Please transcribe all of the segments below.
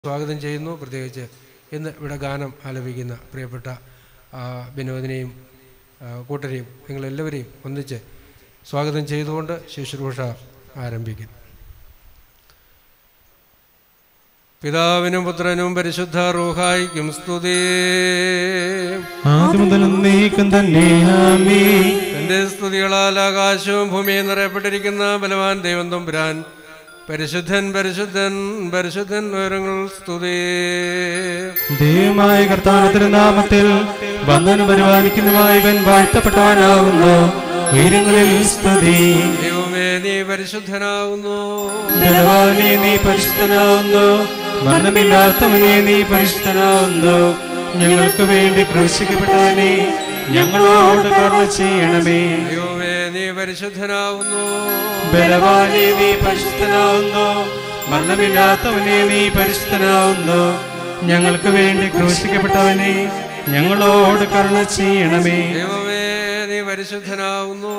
സ്വാഗതം ചെയ്യുന്നു പ്രത്യേകിച്ച് ഇന്ന് ഇവിടെ ഗാനം ആലപിക്കുന്ന പ്രിയപ്പെട്ട ആ, വിനോദിനെയും ആ, കൂട്ടരെയും നിങ്ങളെല്ലാവരെയും ഒന്നിച്ച് സ്വാഗതം ചെയ്തുകൊണ്ട് ശുശ്രൂഷ ആരംഭിക്കുന്നു പിതാവിനും പുത്രനും പരിശുദ്ധ റൂഹായിക്കും സ്തുതി ആദ്യം മുതൽ നീക്കം തന്നെ ആമേ തന്റെ സ്തുതികളാൽ ആകാശവും ഭൂമിയും നിറയപ്പെട്ടിരിക്കുന്ന ബലവാൻ ദൈവം തമ്പുരാൻ പരിശുദ്ധൻ പരിശുദ്ധൻ പരിശുദ്ധൻ ഉയരങ്ങൾ സ്തുതി ദൈവമായ കർത്താനത്തിന്റെ നാമത്തിൽ വന്ദനം പരിപാലിക്കുന്നതുമായവൻ വാഴ്ത്തപ്പെട്ടവനാകുന്നു ഉയരങ്ങളിൽ സ്തുതി ദൈവമേ നീ പരിശുദ്ധനാകുന്നു ബലവാനെ നീ പരിശുദ്ധനാവുന്നു മരണമില്ലാത്തവനെ നീ പരിശുദ്ധനാവുന്നു ഞങ്ങൾക്ക് വേണ്ടി ക്രൂശിക്കപ്പെട്ടവനെ ഞങ്ങളോട് കർമ്മ ചെയ്യണമേ ദൈവമേ നീ പരിശുദ്ധനാകുന്നു ബലവാനെ നീ പരിശുദ്ധനാവുന്നു മരണമില്ലാത്തവനെ നീ പരിശുദ്ധനാവുന്നു ഞങ്ങൾക്ക് വേണ്ടി ക്രൂശിക്കപ്പെട്ടവനെ ഞങ്ങളോട് കരുണ ചെയ്യണമേ ദൈവമേ നീ പരിശുദ്ധനാകുന്നു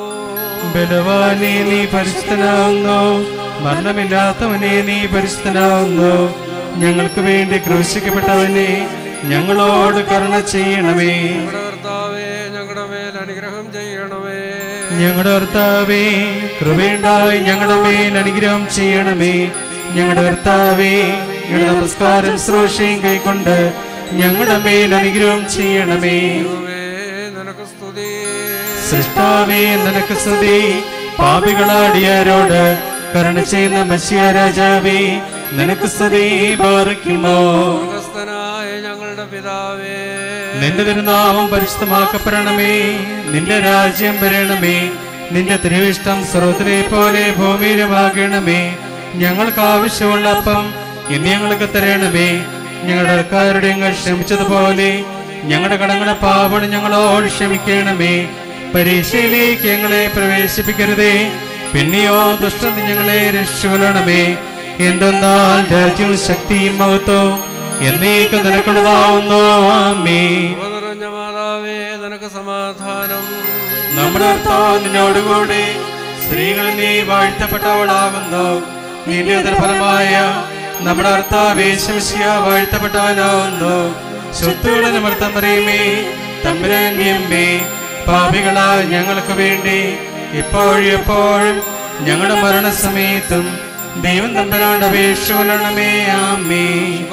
ബലവാനെ നീ പരിശുദ്ധനാവുന്നു മരണമില്ലാത്തവനെ നീ പരിശുദ്ധനാവുന്നു ഞങ്ങൾക്ക് വേണ്ടി ക്രൂശിക്കപ്പെട്ടവനെ ഞങ്ങളോട് കരുണ ചെയ്യണമേ ഞങ്ങളുടെ കർത്താവേ ഞങ്ങളുടെ മേൽ അനുഗ്രഹം ചെയ്യണമേ ഞങ്ങളുടെ കർത്താവേ കൃപയുണ്ടായി ഞങ്ങളുടെ മേൽ അനുഗ്രഹം ചെയ്യണമേ ഞങ്ങളുടെ കർത്താവേ ഞങ്ങളുടെ നമസ്കാരം ശ്രോഷയും കൈക്കൊണ്ട് ഞങ്ങളുടെ മേൽ അനുഗ്രഹം ചെയ്യണമേ ദൈവമേ നിനക്ക് സ്തുതി സൃഷ്ടാവേ നിനക്ക് സ്തുതി പാപികളാടിയാരോട് കരുണ ചെയ്യുന്ന മത്സ്യ രാജാവേ നിനക്ക് സ്തുതി പാർക്കുമോ സ്വർഗസ്ഥനായ ഞങ്ങളുടെ പിതാവേ നിന്റെ തിരുനാമം പരിശുദ്ധമാക്കപ്പെടണമേ നിന്റെ രാജ്യം വരണമേ നിന്റെ തിരുവിഷ്ടം സ്രോതരെ പോലെ ഭൂമിയിലുമാകണമേ ഞങ്ങൾക്ക് ആവശ്യമുള്ള അപ്പം ഇന്ന് ഞങ്ങൾക്ക് തരണമേ ഞങ്ങളുടെ ആൾക്കാരുടെ ഞങ്ങൾ ക്ഷമിച്ചതുപോലെ ഞങ്ങളുടെ കടങ്ങളുടെ പാപം ഞങ്ങളോട് ക്ഷമിക്കണമേ പരീക്ഷയിലേക്ക് ഞങ്ങളെ പ്രവേശിപ്പിക്കരുതേ പിന്നെയോ ദുഷ്ടം ഞങ്ങളെ രക്ഷപ്പെടണമേ എന്തെന്നാൽ രാജ്യവും ശക്തിയും മഹത്വവും എന്നേക്കും നിനക്കുള്ളതാവുന്നു ആമേ കൃപ നിറഞ്ഞ മാതാവേ നിനക്ക് സമാധാനം നമ്മുടെ കർത്താവ് നിന്നോടുകൂടി സ്ത്രീകൾ നീ വാഴ്ത്തപ്പെട്ടവളാകുന്നു നിന്റെ ഫലമായ നമ്മുടെ കർത്താവ് യേശുമിശിഹ വാഴ്ത്തപ്പെട്ടവനാകുന്നു ശുദ്ധയുടെ നിമിത്തം പറയുമേ തമ്പുരാന്യമ്മേ പാപികളായ ഞങ്ങൾക്ക് വേണ്ടി ഇപ്പോഴും എപ്പോഴും ഞങ്ങളുടെ മരണസമയത്തും ദൈവം തമ്പുരാണ്ട് അപേക്ഷ കൊള്ളണമേ ആമേ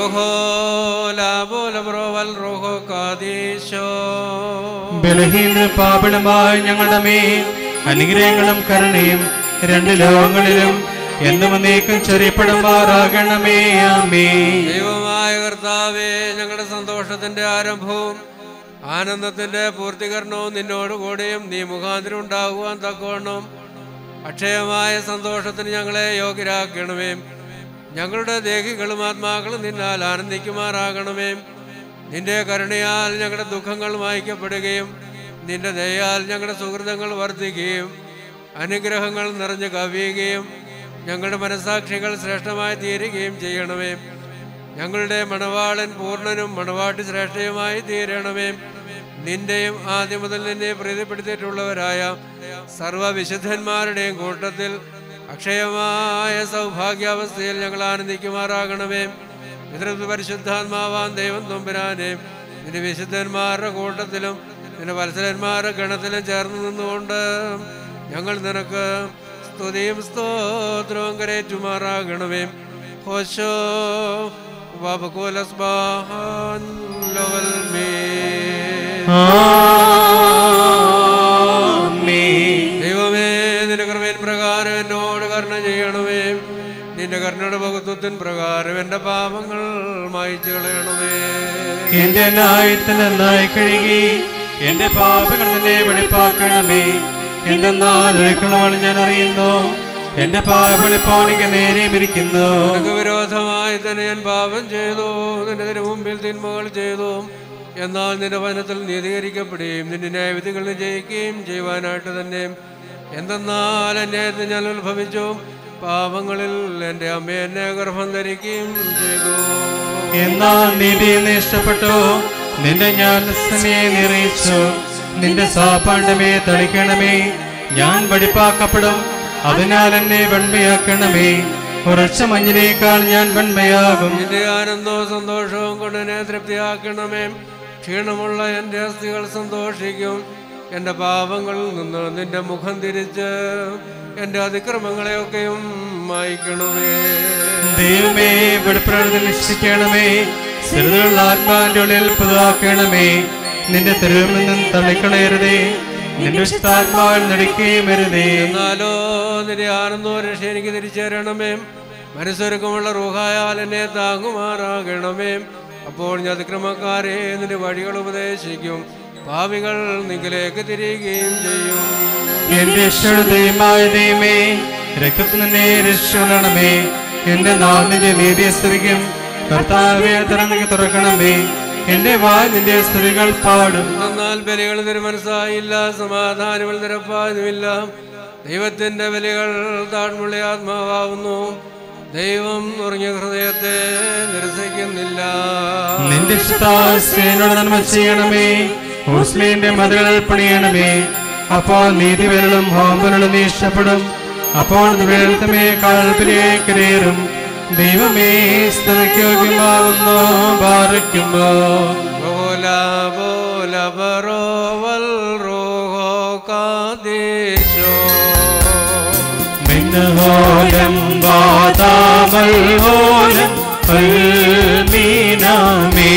ബഹോലാബോലബ്രോവൽ റോഹോ കാദീശോ ബലഹീന പാപിണമായ ഞങ്ങളുടെ മേൽ അനുഗ്രഹങ്ങളും കരുണയും രണ്ട് ലോകങ്ങളിലും എന്നും നീക്കം ചൊരിയപ്പെടുമാറാകണമേ ആമേ ദൈവമായ കർത്താവേ ഞങ്ങളുടെ സന്തോഷത്തിന്റെ ആരംഭവും ആനന്ദത്തിന്റെ പൂർത്തീകരണവും നിന്നോട് കൂടെയും നീ മുഖാന്തരം ഉണ്ടാകുവാൻ തക്കവണ്ണം അക്ഷയമായ സന്തോഷത്തിന് ഞങ്ങളെ യോഗ്യരാക്കണമേ ഞങ്ങളുടെ ദേഹികളും ആത്മാക്കളും നിന്നാൽ ആനന്ദിക്കുമാറാകണമേ നിന്റെ കരുണയാൽ ഞങ്ങളുടെ ദുഃഖങ്ങൾ മായ്ക്കപ്പെടുകയും നിന്റെ ദയാൽ ഞങ്ങളുടെ സുഹൃതങ്ങൾ വർദ്ധിക്കുകയും അനുഗ്രഹങ്ങൾ നിറഞ്ഞു കവിയുകയും ഞങ്ങളുടെ മനസാക്ഷികൾ ശ്രേഷ്ഠമായി തീരുകയും ചെയ്യണമേ ഞങ്ങളുടെ മണവാളൻ പൂർണ്ണനും മണവാട്ടി ശ്രേഷ്ഠയുമായി തീരണമേ നിന്റെയും ആദ്യം മുതൽ നിന്നെ പ്രീതിപ്പെടുത്തിയിട്ടുള്ളവരായ സർവവിശുദ്ധന്മാരുടെയും കൂട്ടത്തിൽ അക്ഷയമായ സൗഭാഗ്യാവസ്ഥയിൽ ഞങ്ങൾ ആനന്ദിക്കുമാറാകണമേ പിതൃത്വ പരിശുദ്ധാത്മാവാൻ ദൈവം നമ്പുരാനെ നിന്റെ വിശുദ്ധന്മാരുടെ കൂട്ടത്തിലും നിന്റെ വത്സരന്മാരുടെ ഗണത്തിലും ചേർന്ന് നിന്നുകൊണ്ട് ഞങ്ങൾ നിനക്ക് സ്തുതിയും സ്തോത്രവും കരേറ്റുമാറാകണമേ ഹോശോ വബകുലസ്ബാഹാൻ ലവൽ മേ ആമേ ദൈവമേ നിന്റെ കൃപയിൻ പ്രകാരം എന്നോട് കരുണ ചെയ്യണമേ നിന്റെ കരുണയുടെ ഭഗത്വത്തിൻ പ്രകാരം എന്റെ പാപങ്ങൾ മായിച്ചു കളയണമേ എന്റെ നായത്തിന് നന്നായി കഴുകി എന്റെ പാപങ്ങൾ നിന്നെ വെളിപ്പാക്കണമേ എന്തെന്നാൽ ഒഴുക്കണവൾ ഞാൻ അറിയുന്നു എന്റെ പാപങ്ങൾ ഇപ്പോൾ എനിക്ക് നേരെ ഇരിക്കുന്നു നിനക്ക് വിരോധമായി തന്നെ ഞാൻ പാപം ചെയ്തു നിന്റെ തിരു മുമ്പിൽ തിന്മകൾ ചെയ്തു എന്നാൽ നിന്റെ വനത്തിൽ നീതീകരിക്കപ്പെടുകയും നിന്റെ ന്യായവിധികളിൽ ജയിക്കുകയും ചെയ്യുവാനായിട്ട് തന്നെ എന്തെന്നാൽ അന്യായത്തിൽ ഞാൻ ഉത്ഭവിച്ചു പാപങ്ങളിൽ എൻ്റെ അമ്മ എന്നെ ഗർഭം ധരിക്കുകയും ചെയ്തു എന്നാൽ നീതി എന്നെ ഇഷ്ടപ്പെട്ടു നിന്റെ ഞാൻ സ്നേഹ നിറയിച്ചു നിന്റെ സാപ്പാണ്ടമേ തളിക്കണമേ ഞാൻ വെടിപ്പാക്കപ്പെടും അതിനാൽ എന്നെ വെണ്മയാക്കണമേ ഉറച്ച മഞ്ഞിനേക്കാൾ ഞാൻ വെണ്മയാകും നിന്റെ ആനന്ദവും സന്തോഷവും കൊണ്ട് എന്നെ തൃപ്തിയാക്കണമേ ക്ഷീണമുള്ള എൻ്റെ അസ്ഥികൾ സന്തോഷിക്കും എൻ്റെ പാപങ്ങളിൽ നിന്ന് നിന്റെ മുഖം തിരിച്ച് എൻ്റെ അതിക്രമങ്ങളെയൊക്കെയും മായ്ക്കണമേ ദൈവമേ വെളിപ്പെടുത്തൽ നിശ്ചയിക്കണമേ സ്ഥിരതയുള്ള ആത്മാവിന്റെ ഉള്ളിൽ പുതുതാക്കണമേ നിന്റെ തെരുവിൽ നിന്നും തള്ളിക്കളയരുതേ നിന്റെ വിശുദ്ധാത്മാവിൽ നടിക്കുകയും വരുതേ എന്നാലോ നിന്റെ ആനന്ദവും രക്ഷ എനിക്ക് തിരിച്ചു തരണമേ മനസ്സൊരുക്കമുള്ള റൂഹായാൽ എന്നെ താങ്ങുമാറാകണമേ അപ്പോൾ ഞാൻ അതിക്രമക്കാരെ നിന്റെ വഴികൾ ഉപദേശിക്കും പാവികൾ നിങ്കിലേക്ക് തിരികുകയും ചെയ്യും എന്റെ ദൈവമായ ദൈവമേ രക്തത്തിൽ നിന്നെ രക്ഷിക്കണമേ എന്റെ നാവിന്റെ നീതിയെ സ്തുതിക്കും കർത്താവെ തരണക്ക് തുറക്കണമേ എന്റെ വായ് നിന്റെ സ്തുതികൾ പാടും എന്നാൽ ബലികൾ നിര മനസ്സായില്ല സമാധാനങ്ങൾ നിരപ്പാനുമില്ല ദൈവത്തിന്റെ ബലികൾ താഴ്മുള്ള ആത്മാവാകുന്നു ദൈവം ഉറങ്ങിയ ഹൃദയത്തെ നിരസിക്കുന്നില്ല നിന്റെ ഇഷ്ടാസേനോട് നന്മ ചെയ്യണമേ മുസ്ലിന്റെ മതിലുകൾ പണിയണമേ അപ്പോൾ നീതിവരളും ഹോംബലുകളും നീ ഇഷ്ടപ്പെടും അപ്പോൾ വേൾത്തമേ കാൽപ്പിലേക്കരേറും ദൈവമേ സ്ഥലയോഗ്യമാകുന്നു പാറിക്കുമ്പോ ബോല ബോല ബറോവൽ റോഹോ കാദേശോ മിന്നഹോലം വാതാമൽ ഹോലം മീനാമേ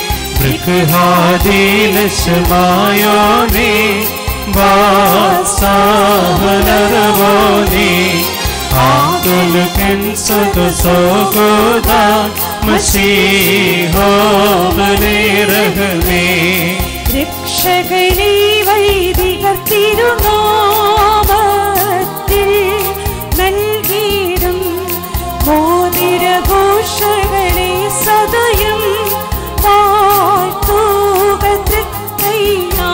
ബൃഹാദീനശമായോനേ വാസാഹനരവോനേ ആകുലുകൻ സുഖസോഗോദാ മസീഹോ ബലേരഹമേ രക്ഷകനെ വൈദികർ തിരുനാമത്തിൽ നൽകിയിടും മോതിരഘോഷകളെ സദയം വാഴ്ത്തുക തൃക്കൈയാ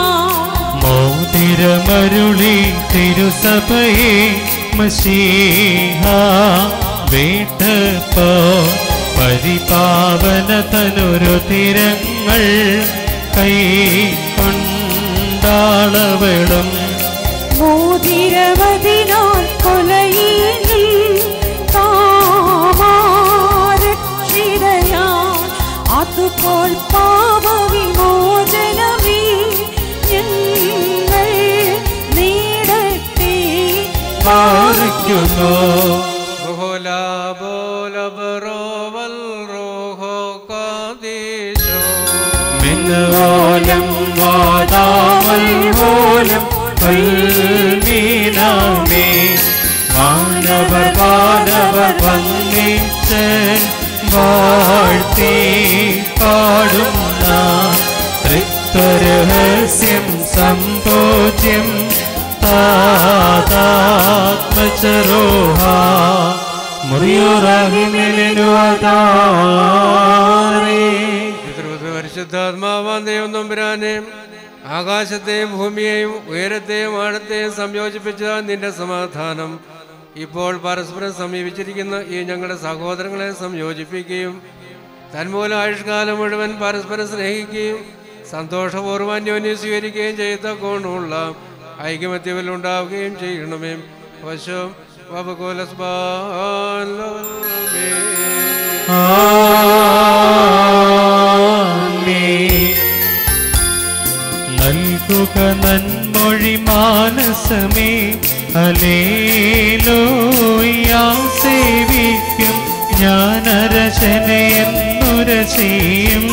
മോതിരമരുളി തിരുസഭയെ മഷീഹ വേട്ടപ്പോ പരിപാവന തനുരു തിരങ്ങൾ കൈ കൊണ്ടാളവളും മോതിരവതിനാൽ കൊലയിലും താമാരക്ഷിതയാ അതുപോൽ പാപവിമോചനമേ ഞങ്ങൾ നേടട്ടെ പാലിക്കുന്നു ബോല ബോല ബറോവൽ റോഹോ കാദേശോ മിന്നോലം വാതാമൽ മൂലം മീനാമേ മാനവർ വാനവർ വന്നിച്ച് വാഴ്ത്തി പാടുന്ന തൃത്വരഹസ്യം സംഭോജ്യം താതാത്മചരോഹ മുറിയോറാഹിമെലുവതാറേ പിതൃപുത്ര പരിശുദ്ധാത്മാവാൻ ദൈവം നമ്പുരാനെ ആകാശത്തെയും ഭൂമിയെയും ഉയരത്തെയും ആഴത്തെയും സംയോജിപ്പിച്ച നിന്റെ സമാധാനം ഇപ്പോൾ പരസ്പരം സമീപിച്ചിരിക്കുന്ന ഈ ഞങ്ങളുടെ സഹോദരങ്ങളെ സംയോജിപ്പിക്കുകയും തന്മൂലം ആയുഷ്കാലം മുഴുവൻ പരസ്പരം സ്നേഹിക്കുകയും സന്തോഷപൂർവ്വം അന്യോന്യം സ്വീകരിക്കുകയും ചെയ്തക്കോണമുള്ള ഐക്യമത്യവിൽ ഉണ്ടാവുകയും ചെയ്യണമേ വശം വബകുലസ്ബാലേ ആമേൻ. നൽകുക നന്മൊഴി മാനസമേ അലേലോയാ സേവിക്കും ജ്ഞാനരചനയെന്നുരചയും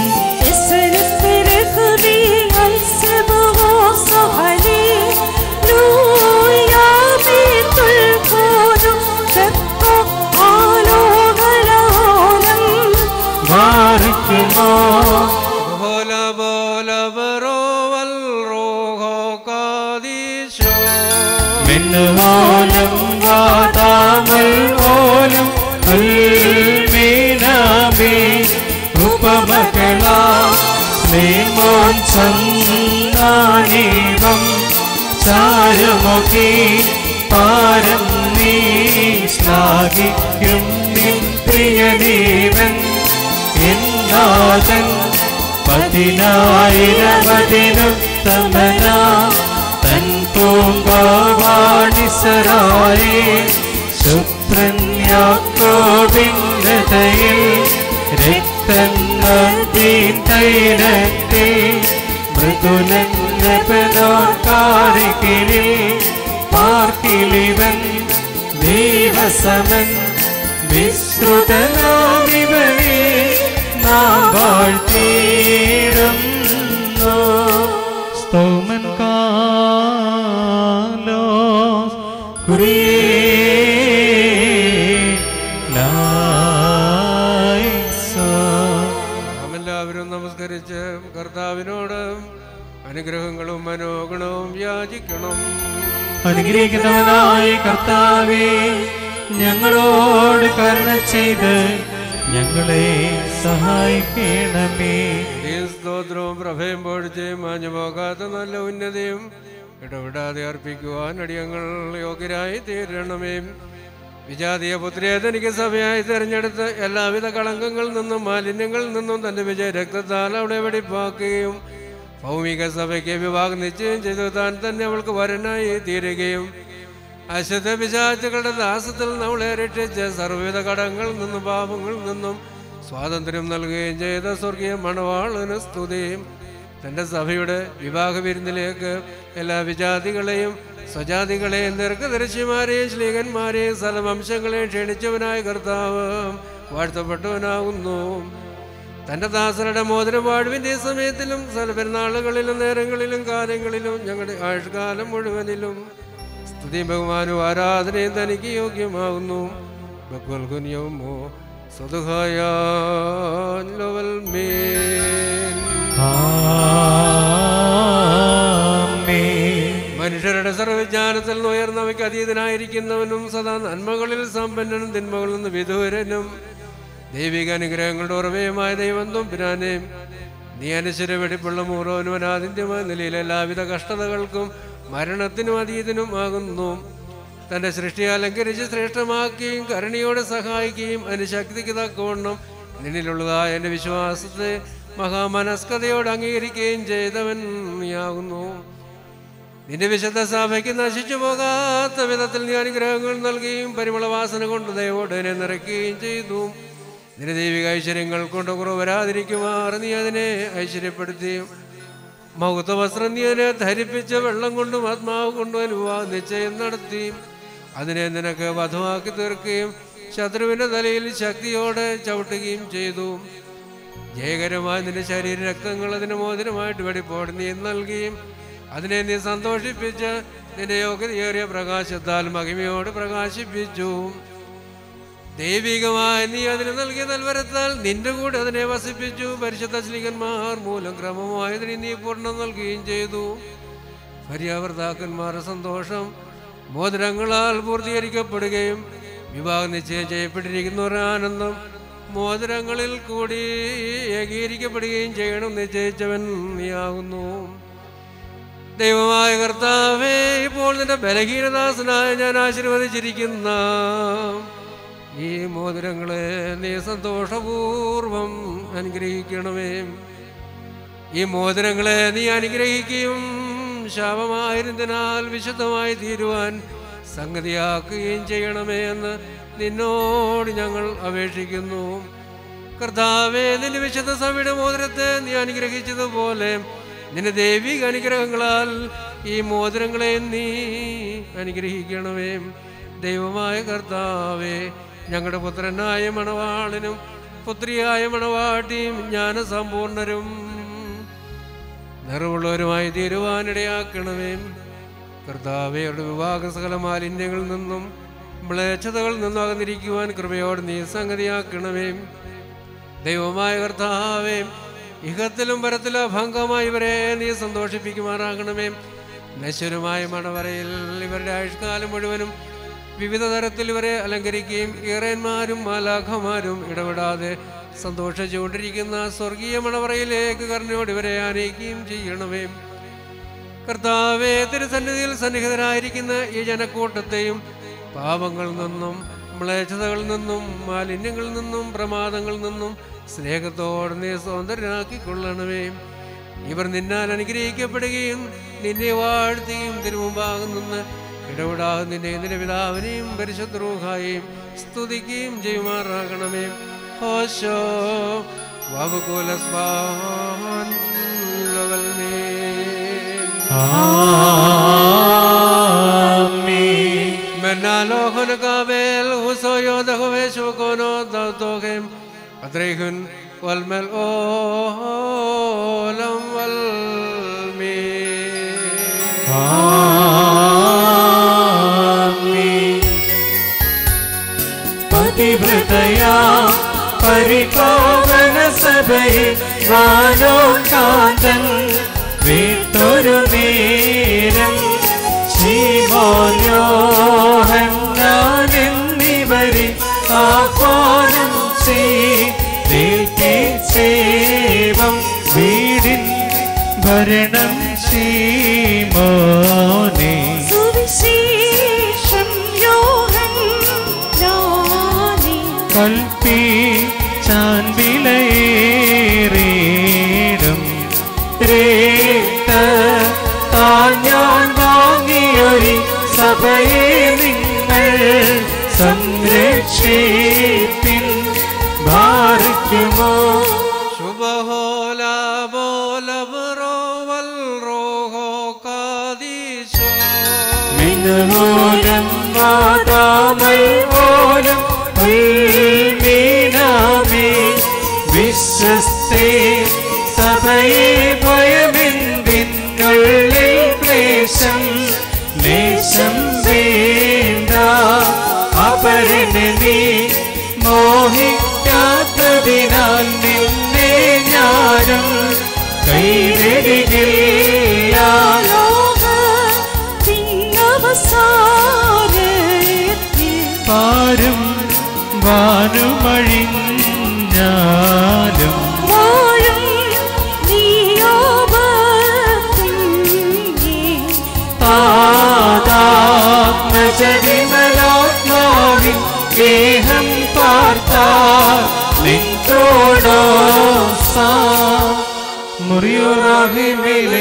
വാറിക്കുമോ ബോല ബോല ബറോവൽ റോഹോ കാദീശോ മിന്നുമോലം വാതാമൽ ഓലം മീനാമേ ഉപമകളാ സ്നേമോൻ ചന്ദാനീവം ചാരമൊക്കെ പാരം നീ ശ്ലാഘിക്കും നിൻ പ്രിയദേവൻ എന്നാഥൻ പതിനായിരമതിനുത്തമനാ തൻ പൂമ്പാവാണിസരായേ ശുത്രൻ യാക്കോബിന്റെ തയിൽ രക്തീൻ തൈലത്തിൽ മൃദുലന്നപനോക്കാരികിളിൽ പാർക്കിലിവൻ ദൈവസമൻ വിശ്രുതനാമിവനെ നാം വാഴ്ത്തിയിടുന്നു സ്തോമൻ കാലോ നാം എല്ലാവരും നമസ്കരിച്ച് കർത്താവിനോട് അനുഗ്രഹങ്ങളും മനോഗുണവും യാചിക്കണം അനുഗ്രഹിക്കുന്നവനായ കർത്താവേ ഞങ്ങളോട് കരുണ ചെയ്ത് ഞങ്ങളെ സഹായിക്കണമേ ഈ സ്തോത്രവും പ്രഭയം പൊഴിച്ചും മാഞ്ഞു പോകാത്ത നല്ല ഉന്നതിയും ഇടപെടാതെ അർപ്പിക്കുവാൻ അടിയങ്ങൾ യോഗ്യരായി തീരണമേ വിജാതീയ പുത്രിയെ തനിക്ക് സഭയായി തിരഞ്ഞെടുത്ത് എല്ലാവിധ കളങ്കങ്ങളിൽ നിന്നും മാലിന്യങ്ങളിൽ നിന്നും തന്റെ വിജയ രക്തത്താൽ അവളെ വെടിപ്പാക്കുകയും ഭൗമിക സഭയ്ക്ക് വിവാഹം നിശ്ചയം ചെയ്തു താൻ തന്നെ അവൾക്ക് വരനായി തീരുകയും അശുദ്ധ പിശാചുകളുടെ ദാസത്തിൽ നമ്മളെ രക്ഷിച്ച് സർവ്വവിധ കടങ്ങളിൽ നിന്നും പാപങ്ങളിൽ നിന്നും സ്വാതന്ത്ര്യം നൽകുകയും ചെയ്ത സ്വർഗീയ മണവാളന് സ്തുതിയും തന്റെ സഭയുടെ വിവാഹ വിരുന്നിലേക്ക് എല്ലാ വിജാതികളെയും സ്വജാതികളെയും ദീർഘദർശിമാരെയും ശ്ലീകന്മാരെയും സ്ഥലവംശങ്ങളെയും ക്ഷണിച്ചവനായ കർത്താവ് വാഴ്ത്തപ്പെട്ടവനാകുന്നു തന്റെ ദാസരുടെ മോതിരം വാഴുവിന്റെ സമയത്തിലും സ്ഥലപെരുന്നാളുകളിലും നേരങ്ങളിലും കാലങ്ങളിലും ഞങ്ങളുടെ ആയുഷ്കാലം മുഴുവനിലും സ്തുതിയും ബഹുമാനവും ആരാധനയും തനിക്ക് യോഗ്യമാകുന്നു ബക്വൽകുന്യമോ സ്വതുഹായ ലോവൽ മേൻ ആമേൻ. മനുഷ്യരുടെ സർവ്വജ്ഞാനത്തിൽ നിന്ന് ഉയർന്നവയ്ക്ക് അതീതനായിരിക്കുന്നവനും സദാ നന്മകളിൽ സമ്പന്നനും തിന്മകളിൽ നിന്ന് വിദൂരനും ദൈവിക അനുഗ്രഹങ്ങളുടെ ഉറവയുമായ ദൈവം തുമ്പിരാനെയും നീ അനുസര വെടിപ്പുള്ള മൂറോനും അനാദിന്യമായ നിലയിൽ എല്ലാവിധ കഷ്ടതകൾക്കും മരണത്തിനും അതീതനും ആകുന്നു തന്റെ സൃഷ്ടി അലങ്കരിച്ച് ശ്രേഷ്ഠമാക്കുകയും കരുണയോടെ സഹായിക്കുകയും അതിന് ശക്തിക്ക് തക്കവണ്ണം നിന്നിലുള്ളതായ എൻ്റെ വിശ്വാസത്തെ മഹാമനസ്കതയോട് അംഗീകരിക്കുകയും ചെയ്തവൻ നീയാകുന്നു നിന്റെ വിശുദ്ധ സഭയ്ക്ക് നശിച്ചു പോകാത്ത വിധത്തിൽ നീ അനുഗ്രഹങ്ങൾ നൽകുകയും പരിമളവാസന കൊണ്ട് ദയവോട് അതിനെ നിറയ്ക്കുകയും ചെയ്തു നിന്റെ ദൈവിക ഐശ്വര്യങ്ങൾ കൊണ്ട് കുറവ് വരാതിരിക്കുമാർ നീ അതിനെ ഐശ്വര്യപ്പെടുത്തിയും മൗത്ത വസ്ത്രം നീ അതിനെ ധരിപ്പിച്ച വെള്ളം കൊണ്ടും ആത്മാവ് കൊണ്ടും അനുഭവ നിശ്ചയം നടത്തി അതിനെ നിനക്ക് വധുവാക്കി തീർക്കുകയും ശത്രുവിന്റെ തലയിൽ ശക്തിയോടെ ചവിട്ടുകയും ചെയ്തു ജയകരമായ നിന്റെ ശരീര രക്തങ്ങൾ അതിന് മോതിരമായിട്ട് വെടിപ്പോട് നീ നൽകിയും അതിനെ നീ സന്തോഷിപ്പിച്ച് നിന്റെ യോഗ്യതയേറിയ പ്രകാശത്താൽ മഹിമയോട് പ്രകാശിപ്പിച്ചു ദൈവികമായ നീ അതിന് നൽകിയ നൽവരത്താൽ നിന്റെ കൂടെ അതിനെ വസിപ്പിച്ചു പരിശുദ്ധ ശ്ലീകന്മാർ മൂലം ക്രമമായതിന് നീ പൂർണ്ണം നൽകുകയും ചെയ്തു ഭാര്യാഭർത്താക്കന്മാരുടെ സന്തോഷം മോതിരങ്ങളാൽ പൂർത്തീകരിക്കപ്പെടുകയും വിവാഹം നിശ്ചയം ചെയ്യപ്പെട്ടിരിക്കുന്നവരുടെ ആനന്ദം മോതിരങ്ങളിൽ കൂടി ഏകീകരിക്കപ്പെടുകയും ചെയ്യണം നിശ്ചയിച്ചവൻ നീയാകുന്നു ദൈവമായ കർത്താവേ ഇപ്പോൾ നിന്റെ ബലഹീനദാസനായ ഞാൻ ആശീർവദിച്ചിരിക്കുന്ന ഈ മോതിരങ്ങളെ നീ സന്തോഷപൂർവം അനുഗ്രഹിക്കണമേ ഈ മോതിരങ്ങളെ നീ അനുഗ്രഹിക്കുകയും ശാപമായിരുന്നതിനാൽ വിശുദ്ധമായി തീരുവാൻ സംഗതിയാക്കുകയും ചെയ്യണമേ എന്ന് നിന്നോട് ഞങ്ങൾ അപേക്ഷിക്കുന്നു കർത്താവേ നിന്റെ വിശുദ്ധ സഭയുടെ മോതിരത്തെ നീ അനുഗ്രഹിച്ചതുപോലെ നിന്റെ ദൈവിക അനുഗ്രഹങ്ങളാൽ ഈ മോതിരങ്ങളെ നീ അനുഗ്രഹിക്കണമേ ദൈവമായ കർത്താവേ ഞങ്ങളുടെ പുത്രനായ മണവാളനും പുത്രിയായ മണവാട്ടിയും ജ്ഞാനസമ്പൂർണരും നിറവുള്ളവരുമായി തീരുവാനിടയാക്കണമേ കർത്താവെ അവരുടെ വിവാഹ സകല മാലിന്യങ്ങളിൽ നിന്നും മ്ലേച്ഛതകളിൽ നിന്നും അകന്നിരിക്കുവാൻ കൃപയോട് നീ സംഗതിയാക്കണമേ ദൈവമായ കർത്താവേ ഇഹത്തിലും പരത്തിലും അഭംഗമായി ഇവരെ നീ സന്തോഷിപ്പിക്കുമാറാകണമേ നശ്വരമായ മണവരയിൽ ഇവരുടെ ആയുഷ്കാലം മുഴുവനും വിവിധ തരത്തിൽ ഇവരെ അലങ്കരിക്കുകയും ഈറന്മാരും മാലാഖമാരും ഇടപെടാതെ സന്തോഷിച്ചുകൊണ്ടിരിക്കുന്ന സ്വർഗീയ മണവറയിലേക്ക് കർണയോട് ഇവരെ ആനയിക്കുകയും ചെയ്യണമേ കർത്താവേ തിരുസന്നിധിയിൽ സന്നിഹിതരായിരിക്കുന്ന ഈ ജനക്കൂട്ടത്തെയും പാപങ്ങളിൽ നിന്നും മ്ലേച്ഛതകളിൽ നിന്നും മാലിന്യങ്ങളിൽ നിന്നും പ്രമാദങ്ങളിൽ നിന്നും സ്നേഹത്തോടെ നീ സ്വതന്ത്രരാക്കിക്കൊള്ളണമേ ഇവർ നിന്നാൽ അനുഗ്രഹിക്കപ്പെടുകയും നിന്നെ വാഴ്ത്തുകയും തിരുമുമ്പാകും നിന്ന് ഇടപെടാതെ നിന്നെ നിന്റെ പിതാവിനെയും പരിശുദ്ധ റൂഹായെയും സ്തുതിക്കുകയും ചെയ്യുമാറാകണമേ ഹോശോ വകുകുലസ്വാൻ ആമേൻ Menalochon kabel husoyo dachove shukono dautohem adreichun wal mel olam wal mi. ആമേൻ പതിവ്രതയാ പരിപാവന സഭയെ വാനോകാന്തൻ വീട്ടൊരു നേരം ശീമോയോഹന്നാനെന്നിവരെ ആഹ്വാനം സേവം വീടിൻ ഭരണം ശീമോനെ സുവിശേഷം യോഹന്നാനേ കൽപ്പി ചാൻവിലയേറിടും രേത്ത താഞ്ഞാൻ വാങ്ങിയൊരി സഭയെ നിങ്ങൾ സംരക്ഷിപ്പിൻ ഭാരിക്കുമോ Shubahola bola bro wal roho kadisho. മിന്നോലം മാതാമൽ പോലും മീനാമേ വിശ്വസ്തേ സഭയെ ഭയമെന്തിനുള്ളിൽ ക്ലേശം ലേശം വേണ്ട അപരനെ നീ മോഹിക്കാത്തതിനാൽ നിന്നെ ഞാനും കൈവരികില്ല ലോകത്തിനവസാനത്തിൽ പാരും വാനുമഴിഞ്ഞാലും വാഴും നീയോപത്തിൻ്റെ താതാത്മജവിമലാത്മാവിൻ ഗേഹം പാർത്താൽ നിന്നോടോ സാ മുറിയോറാഹിമേലെ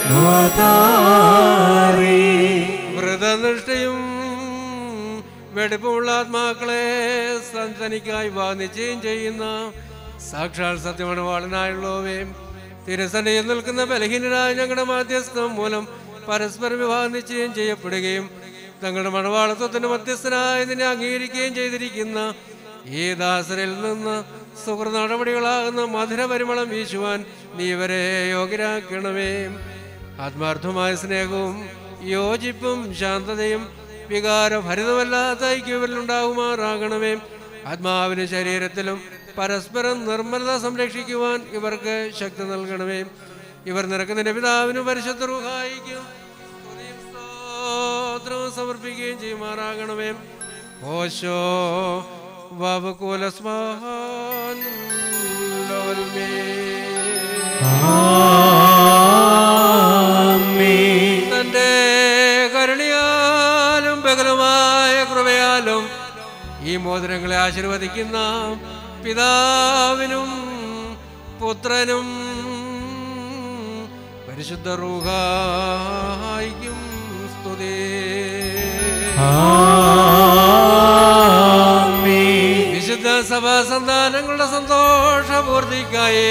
നോതാറേ വ്രതനിഷ്ഠയും വെടിപ്പുമുള്ള ആത്മാക്കളെ തനിക്കായി വാനിച്ചയും ചെയ്യുന്ന സാക്ഷാൽ സത്യമണവാളനായുള്ളവേ തിരുസനയിൽ നിൽക്കുന്ന ബലഹീനരായ ഞങ്ങളുടെ മാധ്യസ്ഥം മൂലം പരസ്പരം വിവാഹ നിശ്ചയം ചെയ്യപ്പെടുകയും തങ്ങളുടെ മണവാളത്വത്തിന് മധ്യസ്ഥനായി നിന്നെ അംഗീകരിക്കുകയും ചെയ്തിരിക്കുന്ന ഈ ദാസരിൽ നിന്ന് സുഹൃ നടപടികളാകുന്ന മധുരപരിമളം വീശുവാൻ നീ ഇവരെ യോഗ്യരാക്കണമേ ആത്മാർത്ഥമായ സ്നേഹവും യോജിപ്പും ശാന്തതയും വികാരഭരിതമല്ലാത്ത ഐക്യവരിലുണ്ടാകുമാറാകണമേ ആത്മാവിന് ശരീരത്തിലും പരസ്പരം നിർമ്മലത സംരക്ഷിക്കുവാൻ ഇവർക്ക് ശക്തി നൽകണമേ ഇവർ നിരക്കുന്നതിന്റെ പിതാവിനും പരിശുദ്ധ റുഹായിക്കും സ്തുതിയും സ്തോത്രവും സമർപ്പിക്കുകയും ചെയ്യുമാറാകണമേ ഓശോ വബുകുലസ്മാൻ ലോൽമേ ആമേൻ തന്റെ കരുണയാലും ബഹലമായ കൃപയാലും ഈ മോതിരങ്ങളെ ആശീർവദിക്കുന്ന പിതാവിനും പുത്രനും പരിശുദ്ധ റൂഹായിക്കും സ്തുതി ആമേൻ വിശുദ്ധ സഭാ സന്താനങ്ങളുടെ സന്തോഷപൂർത്തിക്കായി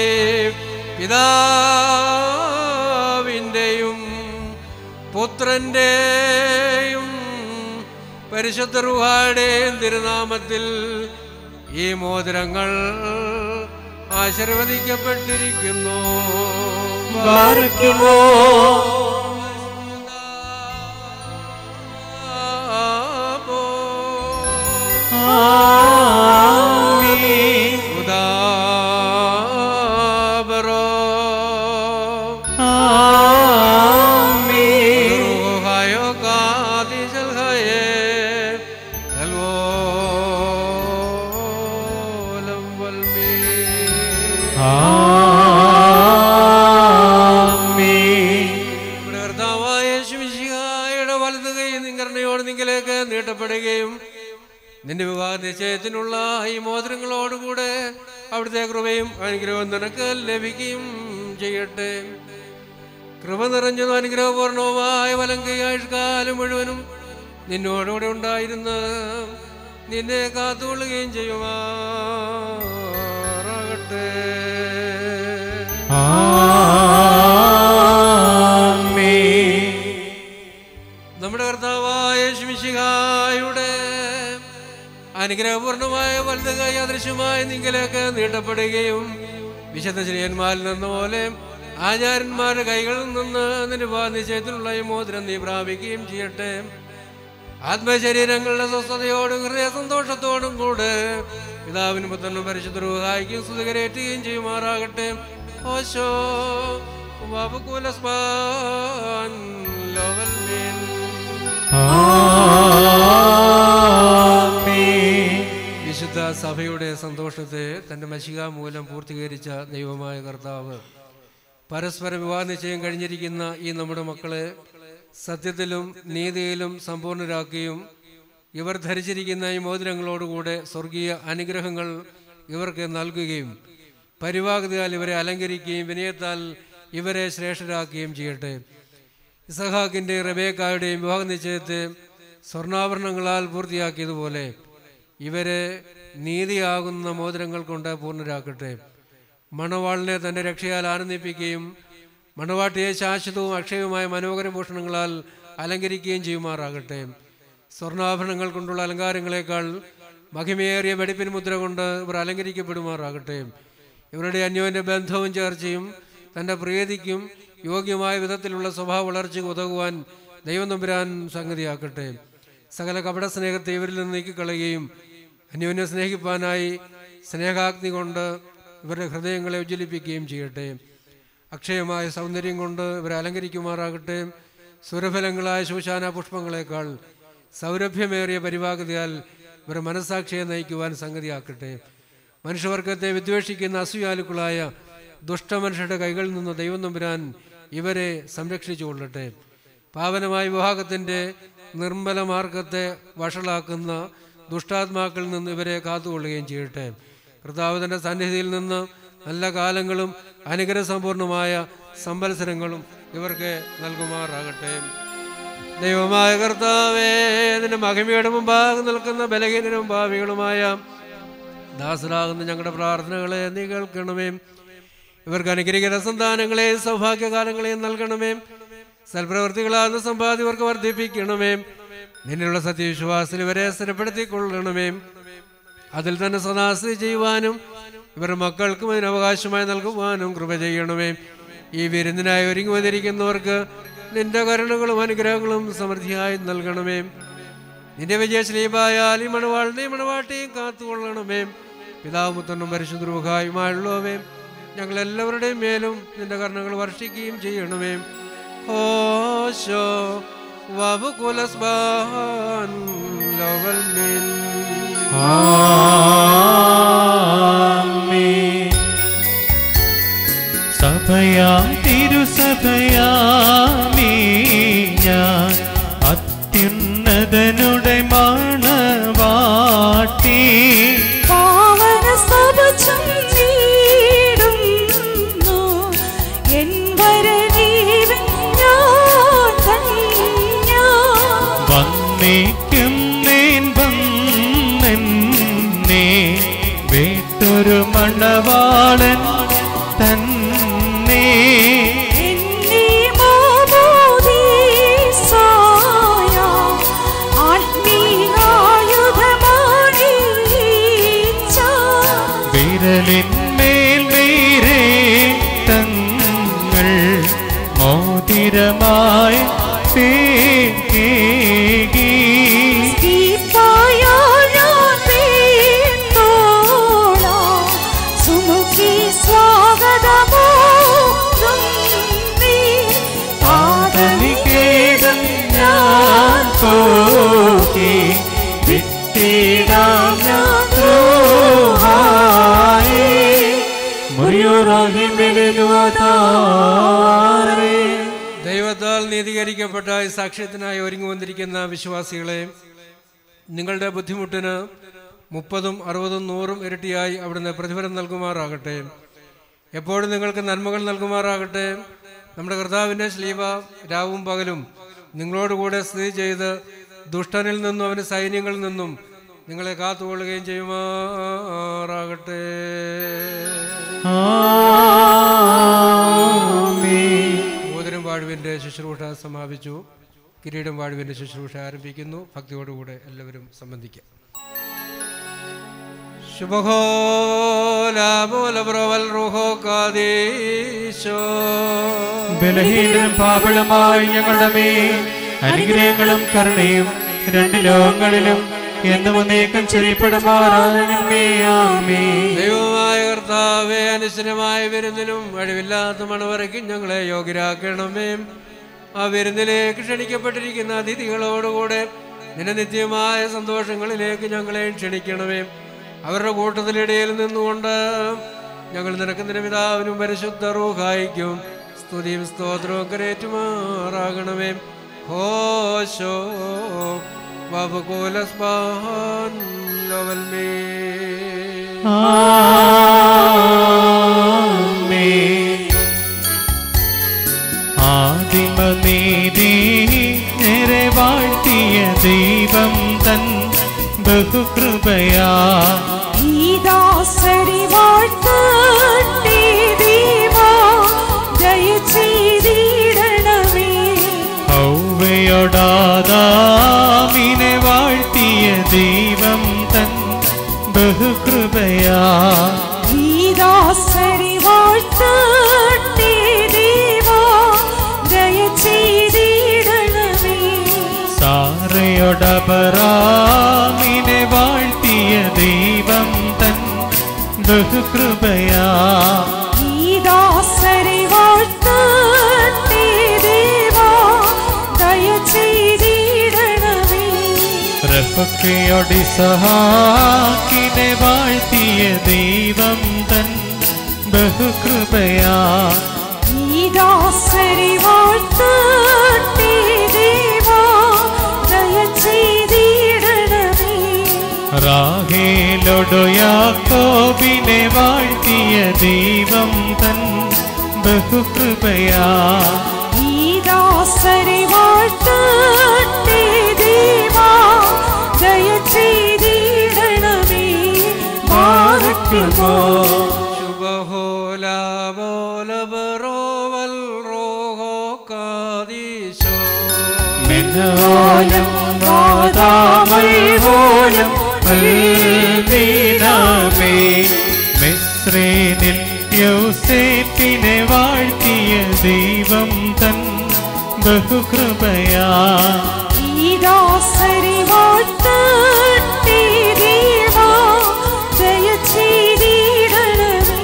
പിതാവിൻ്റെയും പുത്രൻ്റെയും പരിശുദ്ധ റുഹായുടെയും തിരുനാമത്തിൽ ഈ മോതിരങ്ങൾ ആശീർവദിക്കപ്പെട്ടിരിക്കുന്നു ബാരക്കുമോ ആമേൻ ഉദാബറോ ആമേൻ റൂഹായോ കാദിശൽ ഹയേ തൽവോലം വൽമീ ആമേൻ നമ്മുടെ കർത്താവായ യേശുമിശിഹായുടെ വലത് കൈ നിങ്കരണയോട് നിങ്കിലേക്ക് നീട്ടപ്പെടുകയും നിന്റെ വിവാഹ നിശ്ചയത്തിനുള്ള ഈ മോതിരങ്ങളോടുകൂടെ അവിടുത്തെ കൃപയും അനുഗ്രഹവും നിനക്ക് ലഭിക്കുകയും ചെയ്യട്ടെ കൃപ നിറഞ്ഞതും അനുഗ്രഹപൂർണവുമായ വലം കൈ ആയുഷ്കാലം മുഴുവനും നിന്നോടുകൂടെ ഉണ്ടായിരുന്ന നിന്നെ കാത്തുകൊള്ളുകയും ചെയ്യുമാറാകട്ടെ നമ്മുടെ കർത്താവായ ശിമിശിഹായുടെ അനുഗ്രഹപൂർണമായ വലുത് കൈ അദൃശ്യമായ നിങ്കിലേക്ക് നീട്ടപ്പെടുകയും വിശുദ്ധ ശ്രീയന്മാരിൽ നിന്ന പോലെ ആചാര്യന്മാരുടെ കൈകളിൽ നിന്ന് നിന്റെ നിശ്ചയത്തിലുള്ള ഈ മോതിരം നീ പ്രാപിക്കുകയും ചെയ്യട്ടെ ആത്മശരീരങ്ങളുടെ സ്വസ്ഥതയോടും ഹൃദയ സന്തോഷത്തോടും കൂടെ പിതാവിനും പുത്രനും പരിശുദ്ധ സഹായിക്കും സ്തുതികരേറ്റുകയും ചെയ്യുമാറാകട്ടെ ഓശോ വബുകുലസ്പാൻ ലോവൽ മീൻ വിശുദ്ധ സഭയുടെ സന്തോഷത്തെ തന്റെ മഷിക മൂലം പൂർത്തീകരിച്ച ദൈവമായ കർത്താവ് പരസ്പര വിവാഹ നിശ്ചയം കഴിഞ്ഞിരിക്കുന്ന ഈ നമ്മുടെ മക്കളെ സത്യത്തിലും നീതിയിലും സമ്പൂർണരാക്കുകയും ഇവർ ധരിച്ചിരിക്കുന്ന ഈ മോതിരങ്ങളോടുകൂടെ സ്വർഗീയ അനുഗ്രഹങ്ങൾ ഇവർക്ക് നൽകുകയും പരിവാഹതയാൽ ഇവരെ അലങ്കരിക്കുകയും വിനയത്താൽ ഇവരെ ശ്രേഷ്ഠരാക്കുകയും ചെയ്യട്ടെ ഇസഹാക്കിൻ്റെ റബേക്കായുടെയും വിവാഹ നിശ്ചയത്തെ സ്വർണ്ണാഭരണങ്ങളാൽ പൂർത്തിയാക്കിയതുപോലെ ഇവരെ നീതിയാകുന്ന മോതിരങ്ങൾ കൊണ്ട് പൂർണ്ണരാക്കട്ടെ മണവാളിനെ തൻ്റെ രക്ഷയാൽ ആനന്ദിപ്പിക്കുകയും മണവാട്ടിയെ ശാശ്വതവും അക്ഷയവുമായ മനോഹര ഭൂഷണങ്ങളാൽ അലങ്കരിക്കുകയും ചെയ്യുമാറാകട്ടെ സ്വർണ്ണാഭരണങ്ങൾ കൊണ്ടുള്ള അലങ്കാരങ്ങളെക്കാൾ മഹിമയേറിയ വെടിപ്പിൻ മുദ്ര കൊണ്ട് ഇവർ അലങ്കരിക്കപ്പെടുമാറാകട്ടെ ഇവരുടെ അന്യോന്യ ബന്ധവും ചേർച്ചയും തൻ്റെ പ്രീതിക്കും യോഗ്യമായ വിധത്തിലുള്ള സ്വഭാവ വളർച്ചയ്ക്ക് ഉതകുവാൻ ദൈവം തമ്പുരാൻ സംഗതിയാക്കട്ടെ സകല കപട സ്നേഹത്തെ ഇവരിൽ നിന്ന് നീക്കിക്കളയുകയും അന്യോന്യം സ്നേഹിപ്പാനായി സ്നേഹാഗ്നി കൊണ്ട് ഇവരുടെ ഹൃദയങ്ങളെ ഉജ്ജ്വലിപ്പിക്കുകയും ചെയ്യട്ടെ അക്ഷയമായ സൗന്ദര്യം കൊണ്ട് ഇവരെ അലങ്കരിക്കുമാറാകട്ടെ സുരഫലങ്ങളായ ശോശാന പുഷ്പങ്ങളെക്കാൾ സൗരഭ്യമേറിയ പരിവാഹതയാൽ ഇവരെ മനസ്സാക്ഷിയെ നയിക്കുവാൻ സംഗതിയാക്കട്ടെ മനുഷ്യവർഗത്തെ വിദ്വേഷിക്കുന്ന അസൂയാലുക്കളായ ദുഷ്ടമനുഷ്യരുടെ കൈകളിൽ നിന്ന് ദൈവം നമ്പുരാൻ ഇവരെ സംരക്ഷിച്ചു കൊള്ളട്ടെ പാവനമായ വിവാഹത്തിൻ്റെ നിർമ്മല മാർഗത്തെ വഷളാക്കുന്ന ദുഷ്ടാത്മാക്കളിൽ നിന്ന് ഇവരെ കാത്തുകൊള്ളുകയും ചെയ്യട്ടെ കർത്താവിൻ്റെ സന്നിധിയിൽ നിന്ന് നല്ല കാലങ്ങളും അനുഗ്രഹസമ്പൂർണമായ സംവത്സരങ്ങളും ഇവർക്ക് നൽകുമാറാകട്ടെ ദൈവമായ കർത്താവേ നിന്റെ മഹിമയുടെ മുമ്പാകെ നിൽക്കുന്ന ബലഹീനരും ഭാവികളുമായ ദാസരാകുന്ന ഞങ്ങളുടെ പ്രാർത്ഥനകളെ നീ കേൾക്കണമേ ഇവർക്ക് അനുഗ്രഹിക്കുന്ന സന്താനങ്ങളെ സൗഭാഗ്യകാലങ്ങളെയും നൽകണമേ സൽപ്രവൃത്തികളാകുന്ന സമ്പാദ്യം ഇവർക്ക് വർദ്ധിപ്പിക്കണമേ നിന്നുള്ള സത്യവിശ്വാസത്തിൽ ഇവരെ സ്ഥിരപ്പെടുത്തിക്കൊള്ളണമേ അതിൽ തന്നെ സദാസ്ഥിതി ചെയ്യുവാനും ഇവരുടെ മക്കൾക്കും അതിന് അവകാശമായി നൽകുവാനും കൃപ ചെയ്യണമേ ഈ വിരുന്നിനായി ഒരുങ്ങി വന്നിരിക്കുന്നവർക്ക് നിന്റെ കരുണകളും അനുഗ്രഹങ്ങളും സമൃദ്ധിയായി നൽകണമേ നിന്റെ വിജയശ്രീപായാൽ ഈ മണവാളിനെയും മണവാട്ടിയും കാത്തുകൊള്ളണമേ പിതാമുത്തനും പരിശുദ്ധരുഹായുമായുള്ളവേ ഞങ്ങൾ എല്ലാവരുടെയും മേലും നിന്റെ കർണങ്ങൾ വർഷിക്കുകയും ചെയ്യണമേ ഹോശോ വബുകുലസ്ബാൻ ലോവൽ മീൻ സഭയാം തിരുസഭയാമീ ഞാൻ അത്യുന്നതനുടെ മണവാട്ടി പാവന സഭ ചൊല്ലിയിടുന്നു. എൻ വരനീവൻ ഞാൻ ധന്യ. വന്നേക്കും നേൻ വന്നെന്നെ വേട്ടൊരു മണവാളൻ തന്നെ എന്നീ മാമോദീസായ ആത്മീയായുധമാണീച്ച. വിരലിന്മേൽ വീരേ തങ്ങൾ മോതിരമായി തേകി ദീപായാൽ വീണോളാം. സുമുഖി സ്വാഗതമോതും നീ. ആദനികേതം ഞാൻ പോകി വിട്ടിടാം ഞാൻ ദ്രോഹായി മുറിയോറാകി മെലുവതാരേ ദൈവത്താൽ നീതീകരിക്കപ്പെട്ട ഈ സാക്ഷ്യത്തിനായി ഒരുങ്ങി വന്നിരിക്കുന്ന വിശ്വാസികളെ നിങ്ങളുടെ ബുദ്ധിമുട്ടിന് മുപ്പതും അറുപതും നൂറും ഇരട്ടിയായി അവിടുന്ന് പ്രതിഫലം നൽകുമാറാകട്ടെ എപ്പോഴും നിങ്ങൾക്ക് നന്മകൾ നൽകുമാറാകട്ടെ നമ്മുടെ കർത്താവിൻ്റെ ശ്ലീവ രാവും പകലും നിങ്ങളോടുകൂടെ സ്ഥിതി ചെയ്ത് ദുഷ്ടനിൽ നിന്നും അവന് സൈന്യങ്ങളിൽ നിന്നും നിങ്ങളെ കാത്തുകൊള്ളുകയും ചെയ്യുമാറാകട്ടെ ആമേൻ മോതിരം വാഴുവിൻ്റെ ശുശ്രൂഷ സമാപിച്ചു കിരീടം വാഴുവിൻ്റെ ശുശ്രൂഷ ആരംഭിക്കുന്നു ഭക്തിയോടുകൂടെ എല്ലാവരും സംബന്ധിക്കാം ശുഭഹോലാമോലബ്രവൽ റുഹോ കാദീശോ ബലഹീനനും പാപളുമായി ഞങ്ങളുടെ മേൽ അനുഗ്രഹങ്ങളും കരുണയും രണ്ട് ലോകങ്ങളിലും എന്നും ഒന്നേക്കം ചെറിയപ്പെടുമാറാകണമേ ആമേ ദൈവമായ കർത്താവെ അനുസരമായ വിരുന്നിനും കഴിവില്ലാത്ത മണവരയ്ക്കും ഞങ്ങളെ യോഗ്യരാക്കണമേ ആ വിരുന്നിലേക്ക് ക്ഷണിക്കപ്പെട്ടിരിക്കുന്ന അതിഥികളോടുകൂടെ നിന്റെ നിത്യമായ സന്തോഷങ്ങളിലേക്ക് ഞങ്ങളെ ക്ഷണിക്കണമേ അവരുടെ കൂട്ടത്തിലിടയിൽ നിന്നുകൊണ്ട് ഞങ്ങൾ നിനക്ക് നിന്റെ പിതാവിനും പരിശുദ്ധ റൂഹായിക്കും സ്തുതിയും സ്തോത്രവും കരേറ്റുമാറാകണമേ ഹോശോ വബുകൂലസ്ബാൻ ലവൽമേ ആമേൻ ആദിമനീതി നേരെ വാഴ്ത്തിയ ദൈവം തൻ ബഹുകൃപയാ ഈ ദാസരി വാഴ്ത്തട്ടെ ദൈവാ, ദയ ചെയ്തിടണമേ. ഔവയോടാദാമിനെ വാഴ്ത്തിയ ദൈവം തൻ ബഹുകൃപയാ ഈ ദാസരി വാഴ്ത്തട്ടെ ദൈവാ, ദയ ചെയ്തിടണമേ. സാറയോടപറാമിനെ വാഴ്ത്തിയ ദൈവം തൻ ബഹുകൃപയാ ഈ ദാസരി വാഴ്ത്തട്ടെ ദൈവാ, ദയ ചെയ്തിടണമേ. റഫക്കയോടിസഹാക്കിനെ വാഴ്ത്തിയ ദൈവം തൻ ബഹുകൃപയാ ഈ ദാസരി വാഴ്ത്തട്ടെ ദൈവാ, ദയ ചെയ്തിടണമേ. റാഹേലൊടയാക്കോബിനെ വാഴ്ത്തിയ ദൈവം തൻ ബഹുകൃപയാ ഈ ദാസരി വാഴ്ത്തട്ടെ ദൈവാ, ദയ ചെയ്തിടണമേ. വാഴ്ത്തുമോ ശുഭഹോലാബോലബറോവൽ റോഹോ കാദീശോ മിന്നോലം വാദാമൽ പോലും നൽകിനാമേ മിശ്രേനിൽ യൗസേപ്പിനെ വാഴ്ത്തിയ ദൈവം തൻ ബഹുകൃപയാ ഈ ദാസരി വാഴ്ത്തട്ടെ ദൈവാ, ദയ ചെയ്തിടണമേ.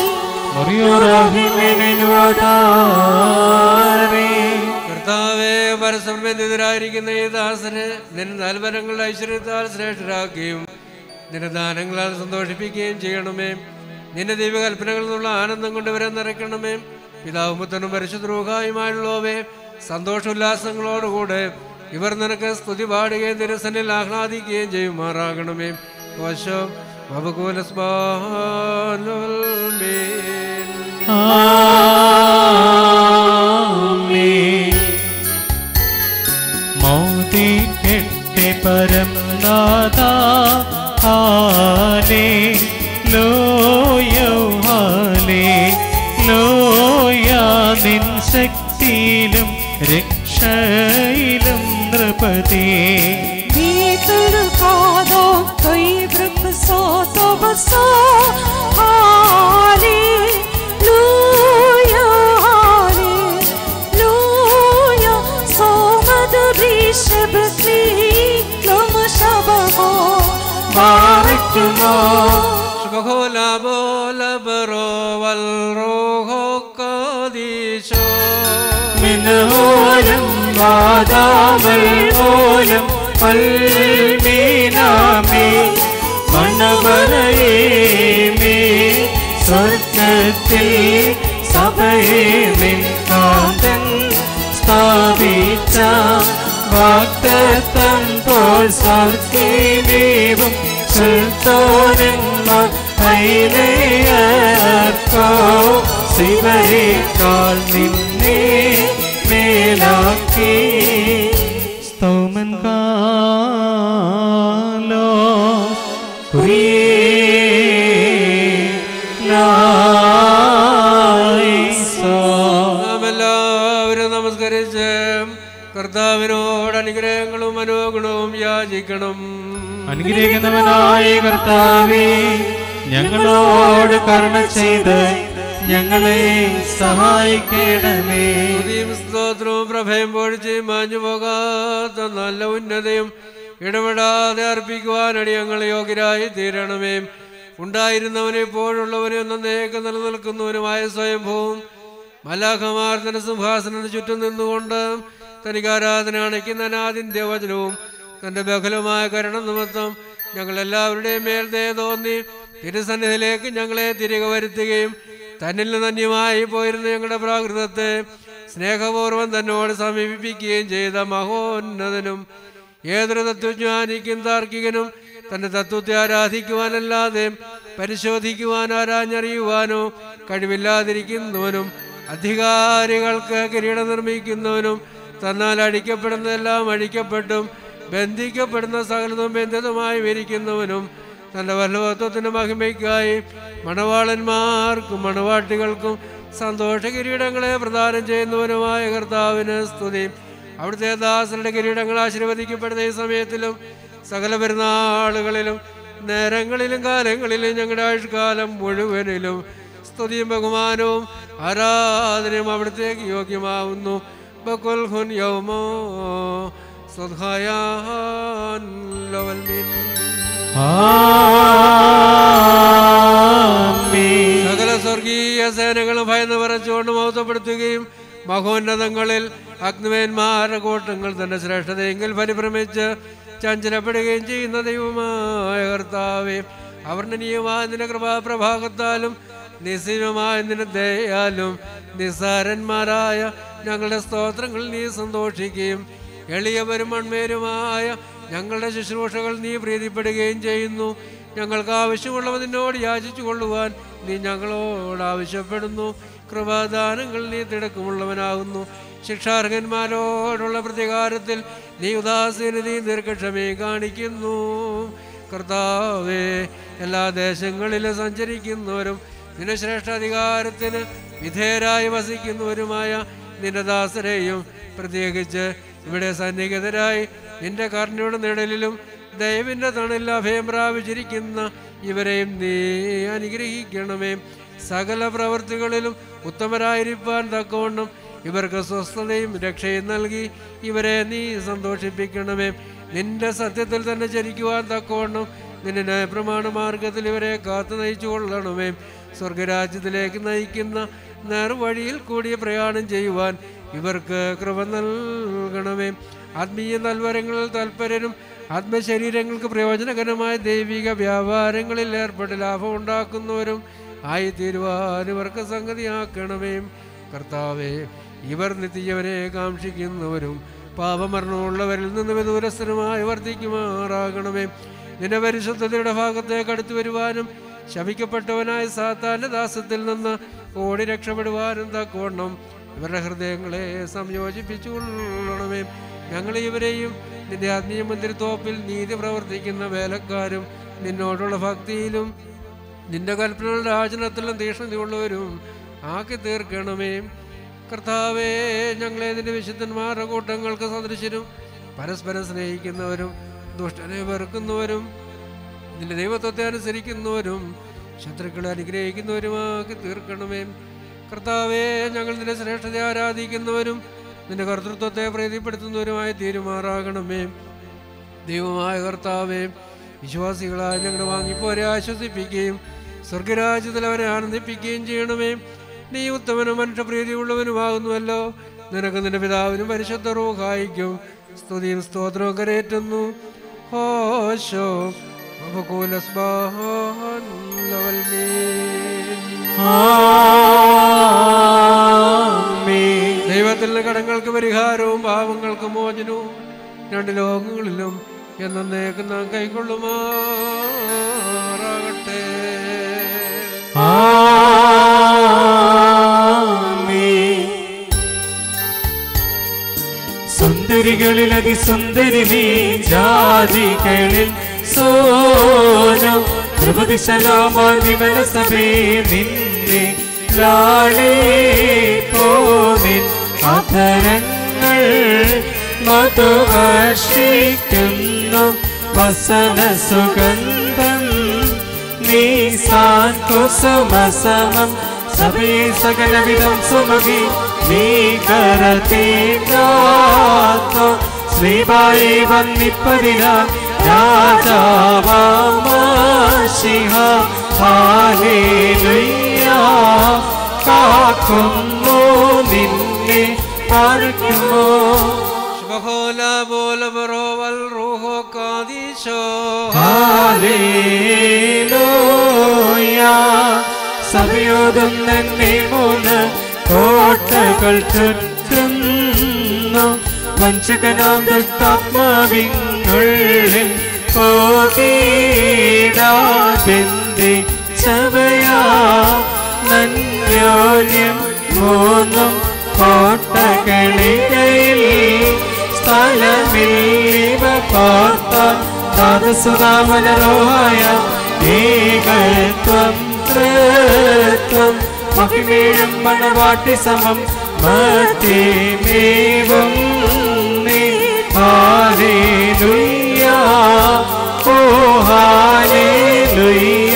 മുറിയോറാഹിമെനുവാദാരേ കർത്താവെ പരസ്പരബന്ധിതരായിരിക്കുന്ന ഈ ദാസന് നിന്റെ നൽവരങ്ങളുടെ ഐശ്വര്യത്താൽ ശ്രേഷ്ഠരാക്കുകയും നിന്റെ ദാനങ്ങളാൽ സന്തോഷിപ്പിക്കുകയും ചെയ്യണമേ നിന്റെ ദൈവകൽപ്പനകളിൽ നിന്നുള്ള ആനന്ദം കൊണ്ട് ഇവരെ നിറയ്ക്കണമേ പിതാവും പുത്തനും പരിശുദ്ധ്രൂഹായുമായുള്ളവേ സന്തോഷോല്ലാസങ്ങളോടുകൂടെ ഇവർ നിനക്ക് സ്തുതി പാടുകയും തിരുസനിൽ ആഹ്ലാദിക്കുകയും ചെയ്യുമാറാകണമേ കോശം വബകൂലസ്ബാലുൽമീൻ ആമേൻ. മോദിക്കട്ടെ പരം നാഥ ഹാലേ ലോയോ ഹാലേ ലോയ നിൻ ശക്തിയിലും രക്ഷയിലും നൃപതേ Viturcado, coi brupso, tobaso, Hallelujah, Hallelujah, Somad Rishab Kli, Lom Shabamo, വാഴ്ത്തുമോ മിനോലം വാദാമൽ ഓലം പൽമീനാമേ മണവരയേമേ സ്വർഗത്തിൽ സഭയെ കാന്തൻ സ്ഥാപിച്ച വാക്തത്വം പോൽ സ്വർഗീമേവും സുൽത്തോനന്മാർ ഹൈലയർക്കോ ശിവരേക്കാൾ നിന്നെ മേലാക്കി സ്തോമൻ കാലോ അനുഗ്രഹിക്കണം അനുഗ്രഹിക്കുന്നവനായ കർത്താവേ ഞങ്ങളോട് കരുണ ചെയ്ത് ഞങ്ങളെ സഹായിക്കണമേ സ്തുതിയും സ്തോത്രവും പ്രഭയം പൊഴിച്ച് മാഞ്ഞു പോകാത്ത നല്ല ഉന്നതയും ഇടപെടാതെ അർപ്പിക്കുവാൻ അടിയങ്ങൾ യോഗ്യരായി തീരണമേ ഉണ്ടായിരുന്നവനും ഇപ്പോഴുള്ളവനും എന്നേക്ക് നിലനിൽക്കുന്നവനുമായ സ്വയംഭൂവും മലാഖമാർ തന്റെ സിംഹാസനത്തിന് ചുറ്റും നിന്നുകൊണ്ട് തനിക്ക് ആരാധന അണയ്ക്കുന്ന അനാദിന്ത്യ വചനവും തന്റെ ബഹലമായ കരണം നിമിത്തം ഞങ്ങൾ എല്ലാവരുടെയും മേൽ ദയ തോന്നി തിരുസന്നിധിയിലേക്ക് ഞങ്ങളെ തിരികെ വരുത്തുകയും തന്നിൽ നിന്ന് അന്യമായി പോയിരുന്ന ഞങ്ങളുടെ പ്രാകൃതത്തെ സ്നേഹപൂർവ്വം തന്നോട് സമീപിപ്പിക്കുകയും ചെയ്ത മഹോന്നതനും ഏതൊരു തത്വജ്ഞാനിക്കും താർക്കികനും തന്റെ തത്വത്തെ ആരാധിക്കുവാനല്ലാതെ പരിശോധിക്കുവാൻ ആരാഞ്ഞറിയുവാനോ കഴിവില്ലാതിരിക്കുന്നവനും അധികാരികൾക്ക് കിരീടം നിർമ്മിക്കുന്നവനും തന്നാൽ അടിക്കപ്പെടുന്നതെല്ലാം അഴിക്കപ്പെട്ടും ബന്ധിക്കപ്പെടുന്ന സകലതും ബന്ധിതമായി വിരിക്കുന്നവനും തന്റെ വല്ലഭത്വത്തിന്റെ മഹിമയ്ക്കായി മണവാളന്മാർക്കും മണവാട്ടികൾക്കും സന്തോഷ കിരീടങ്ങളെ പ്രദാനം ചെയ്യുന്നവനുമായ കർത്താവിന് സ്തുതി അവിടുത്തെ ദാസരുടെ കിരീടങ്ങൾ ആശീർവദിക്കപ്പെടുന്ന ഈ സമയത്തിലും സകല പെരുന്നാളുകളിലും നേരങ്ങളിലും കാലങ്ങളിലും ഞങ്ങളുടെ ആയുഷ്കാലം മുഴുവനിലും സ്തുതിയും ബഹുമാനവും ആരാധനയും അവിടത്തേക്ക് യോഗ്യമാവുന്നു ബക്കുൽ ഹുൻ യൗമോ സ്വദ്ഹായാൻ ലവൽ മിൻ ആമേൻ സകല സ്വർഗീയ സേനകളും ഭയന്ന് പറച്ചുകൊണ്ട് മഹത്വപ്പെടുത്തുകയും മഹോന്നതങ്ങളിൽ അഗ്നിവേന്മാരുടെ കൂട്ടങ്ങൾ തന്റെ ശ്രേഷ്ഠതയെങ്കിൽ പരിഭ്രമിച്ച് ചഞ്ചലപ്പെടുകയും ചെയ്യുന്ന ദൈവമായ കർത്താവെ അവർണ്ണനീയമായ നിന്റെ കൃപാപ്രഭാഗത്താലും നിസ്സീമമായ നിന്റെ ദയാലും നിസ്സാരന്മാരായ ഞങ്ങളുടെ സ്തോത്രങ്ങൾ നീ സന്തോഷിക്കുകയും എളിയവരും മൺമേരുമായ ഞങ്ങളുടെ ശുശ്രൂഷകൾ നീ പ്രീതിപ്പെടുകയും ചെയ്യുന്നു ഞങ്ങൾക്ക് ആവശ്യമുള്ളവ നിന്നോട് യാചിച്ചു കൊള്ളുവാൻ നീ ഞങ്ങളോട് ആവശ്യപ്പെടുന്നു കൃപാദാനങ്ങൾ നീ തിടക്കമുള്ളവനാകുന്നു ശിക്ഷാർഹന്മാരോടുള്ള പ്രതികാരത്തിൽ നീ ഉദാസീനതയും ദീർഘക്ഷമയും കാണിക്കുന്നു കർത്താവേ എല്ലാ ദേശങ്ങളിലും സഞ്ചരിക്കുന്നവരും നിന്റെ ശ്രേഷ്ഠാധികാരത്തിന് വിധേയരായി വസിക്കുന്നവരുമായ നിന്റെ ദാസരെയും പ്രത്യേകിച്ച് ഇവിടെ സന്നിഹിതരായി നിന്റെ കർണയുടെ നിഴലിലും ദൈവിന്റെ തണലിൽ അഭയം പ്രാപിച്ചിരിക്കുന്ന ഇവരെയും നീ അനുഗ്രഹിക്കണമേ സകല പ്രവൃത്തികളിലും ഉത്തമരായിരിക്കാൻ തക്കവണ്ണം ഇവർക്ക് സ്വസ്ഥതയും രക്ഷയും നൽകി ഇവരെ നീ സന്തോഷിപ്പിക്കണമേ നിന്റെ സത്യത്തിൽ തന്നെ ചരിക്കുവാൻ തക്കവണ്ണം നിന്റെ ന്യായപ്രമാണ മാർഗത്തിൽ ഇവരെ കാത്തു നയിച്ചു കൊള്ളണമേ സ്വർഗരാജ്യത്തിലേക്ക് നയിക്കുന്ന നേർവഴിയിൽ കൂടിയ പ്രയാണം ചെയ്യുവാൻ ഇവർക്ക് കൃപ നൽകണമേ ആത്മീയ നൽവരങ്ങളിൽ തൽപരരും ആത്മശരീരങ്ങൾക്ക് പ്രയോജനകരമായ ദൈവിക വ്യാപാരങ്ങളിൽ ഏർപ്പെട്ട് ലാഭം ഉണ്ടാക്കുന്നവരും ആയിത്തീരുവാൻ ഇവർക്ക് സംഗതിയാക്കണമേ കർത്താവേ ഇവർ നിത്യവരെ കാക്ഷിക്കുന്നവരും പാപമരണമുള്ളവരിൽ നിന്ന് വിദൂരസ്ഥനുമായി വർദ്ധിക്കുമാറാകണമേ നിന്റെ പരിശുദ്ധതയുടെ ഭാഗത്തേക്ക് അടുത്തു വരുവാനും ശപിക്കപ്പെട്ടവനായ സാത്താന്റെ ദാസത്തിൽ നിന്ന് ഓടി രക്ഷപ്പെടുവാനും തക്കവണ്ണം ഇവരുടെ ഹൃദയങ്ങളെ സംയോജിപ്പിച്ചുകൊള്ളണമേ ഞങ്ങൾ ഇവരെയും നിന്റെ ആത്മീയ മന്ദിരത്തോപ്പിൽ നീതി പ്രവർത്തിക്കുന്ന വേലക്കാരും നിന്നോടുള്ള ഭക്തിയിലും നിന്റെ കൽപ്പനകളുടെ ആചരണത്തിലും തീക്ഷ്ണതയുള്ളവരും ആക്കി തീർക്കണമേ കർത്താവേ ഞങ്ങളെ നിന്റെ വിശുദ്ധന്മാരുടെ കൂട്ടങ്ങൾക്ക് സദൃശരും പരസ്പരം സ്നേഹിക്കുന്നവരും ദുഷ്ടനെ വെറുക്കുന്നവരും നിന്റെ ദൈവത്വത്തെ അനുസരിക്കുന്നവരും ശത്രുക്കളെ അനുഗ്രഹിക്കുന്നവരുമാക്കി തീർക്കണമേ കർത്താവേ ഞങ്ങൾ നിന്റെ ശ്രേഷ്ഠത ആരാധിക്കുന്നവരും നിന്റെ കർത്തൃത്വത്തെ പ്രീതിപ്പെടുത്തുന്നവരുമായി തീരുമാറാകണമേ ദൈവമായ കർത്താവേ വിശ്വാസികളായ ഞങ്ങളുടെ വാങ്ങിപ്പോരെ ആശ്വസിപ്പിക്കുകയും സ്വർഗരാജ്യത്തിൽ അവരെ ആനന്ദിപ്പിക്കുകയും ചെയ്യണമേ നീ ഉത്തമനും മനുഷ്യപ്രീതിയുള്ളവനുമാകുന്നുവല്ലോ നിനക്ക് നിന്റെ പിതാവിനും പരിശുദ്ധ റൂഹായിക്കും സ്തുതിയും സ്തോത്രവും കരയേറ്റുന്നു ഹോശോ ഉപകൂലസ്ബാഹാൻ ലവൽ മീൻ. ആമേൻ ദൈവത്തിൽ നിന്ന് കടങ്ങൾക്ക് പരിഹാരവും പാവങ്ങൾക്ക് മോചനവും രണ്ട് ലോകങ്ങളിലും എന്നേക്ക് നാം കൈക്കൊള്ളുമാറാകട്ടെ ആമേൻ സുന്ദരികളിൽ അതിസുന്ദരി നീ ജാതികളിൽ സോനം ദ്രൗപദി സലാമാൻ വിമല സഭേ നിന്നെ ലാളേ പോവിൻ അധരങ്ങൾ മധുവർഷിക്കുന്നു വസന സുഗന്ധം നീസാൻ കുസുമസമം സഭേ സകലവിധം സുമുഖി നീ കരതീകാത്തോ ശ്രീബായി വന്നിപ്പതിനാൽ രാജാവാമാശിഹ ഹാലേലുയ്യ കാക്കുന്നു നിന്നെ പാർക്കുമോ ശുഭഹോല പോല ബറോവൽ റൂഹോ കാദീശോ ഹാലേലൂയ സഭയോടും തന്നെ മൂന്ന് കോട്ടകൾ ചുറ്റുന്നു വഞ്ചകനാം ദുഷ്ടാത്മാവിനുള്ളിൽ പോകീടാബിന്ദി സഭയാ നന്യോന്യം മൂന്നും കോട്ടകളിടയിൽ സ്ഥലമില്ലിവ പാർത്താൻ താതസുതാമനരോഹായ ഏകത്വം തൃത്വം മഹിമേഴും മണവാട്ടി സമം മധ്യമേവം നീ ഹാലേലുയ്യ ഓ ഹാലേലുയ്യ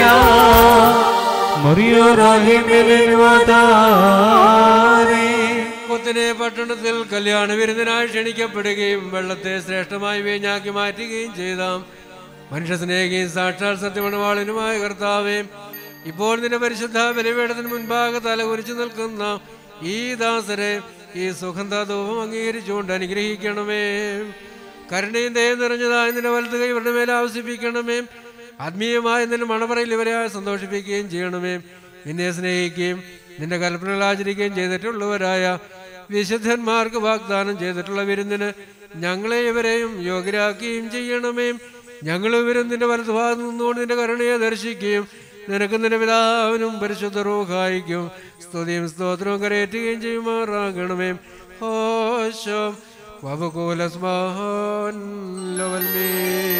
മുറിയോറാഹിമിലുവതാരേ കൊത്തിനെ പട്ടണത്തിൽ കല്യാണ വിരുന്നിനായി ക്ഷണിക്കപ്പെടുകയും വെള്ളത്തെ ശ്രേഷ്ഠമായി വീഞ്ഞാക്കി മാറ്റുകയും ചെയ്ത മനുഷ്യ സ്നേഹിയും സാക്ഷാൽ സത്യമണവാളിനുമായ കർത്താവേ ഇപ്പോൾ നിന്റെ പരിശുദ്ധ ബലിപീഠത്തിന് മുൻപാകെ തല കുരിച്ചു നിൽക്കുന്ന ഈ ദാസരെ ഈ സുഗന്ധധൂപം അംഗീകരിച്ചുകൊണ്ട് അനുഗ്രഹിക്കണമേ കരുണയും ദയം നിറഞ്ഞതായ നിന്റെ വലത്ത് കൈ ഇവരുടെ മേലെ ആവശ്യിപ്പിക്കണമേ ആത്മീയമായ നിന്റെ മണപറയിൽ ഇവരെ സന്തോഷിപ്പിക്കുകയും ചെയ്യണമേ നിന്നെ സ്നേഹിക്കുകയും നിന്റെ കൽപ്പനകൾ ആചരിക്കുകയും ചെയ്തിട്ടുള്ളവരായ വിശുദ്ധന്മാർക്ക് വാഗ്ദാനം ചെയ്തിട്ടുള്ള വിരുന്നിന് ഞങ്ങളെ ഇവരെയും യോഗ്യരാക്കുകയും ചെയ്യണമേ ഞങ്ങൾ ഇവരും നിന്റെ വലതുഭാഗത്ത് നിന്നുകൊണ്ട് നിന്റെ കരുണയെ ദർശിക്കുകയും നിനക്ക് നിന്റെ പിതാവിനും പരിശുദ്ധ റൂഹായിക്കും സ്തുതിയും സ്തോത്രവും കരയേറ്റുകയും ചെയ്യുമാറാകണമേ ഹോശോ വബുകൂലസ്മാൻ ലവൽമേ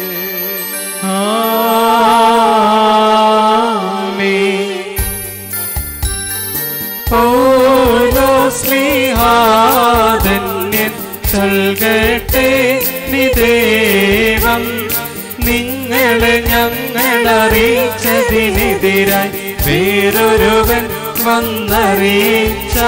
ആമേൻ ഓരോ സ്നേഹാധന്യൻ നൽകട്ടെ നിദേവം നിങ്ങളെ ഞങ്ങളറിയിച്ചതിനെതിരായി വേറൊരുവൻ വന്നറിയിച്ച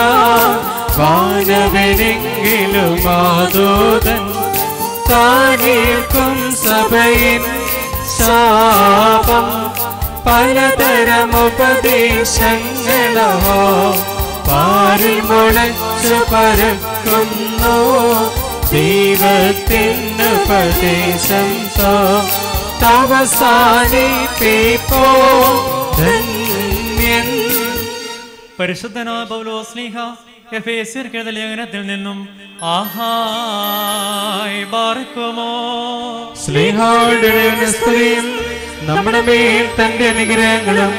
വാനവനെങ്കിലും മാതോതൻ താനേൽക്കും സഭയിൻ ശാപം പലതരം ഉപദേശങ്ങളോ പാരിൽ മുളച്ചു പരക്കുന്നു ദൈവത്തിന് ഉപദേശം തോ തവസാനിപ്പോ ധന്യൻ പരിശുദ്ധനായ പൗലോസ്ലീഹ എഫേസ്യർക്കെഴുത ലേഖനത്തിൽ നിന്നും ആഹായ് ബാർക്കുമോ സ്നേഹോടെ സ്ത്രീയും നമ്മുടെ മേൽ തന്റെ അനുഗ്രഹങ്ങളും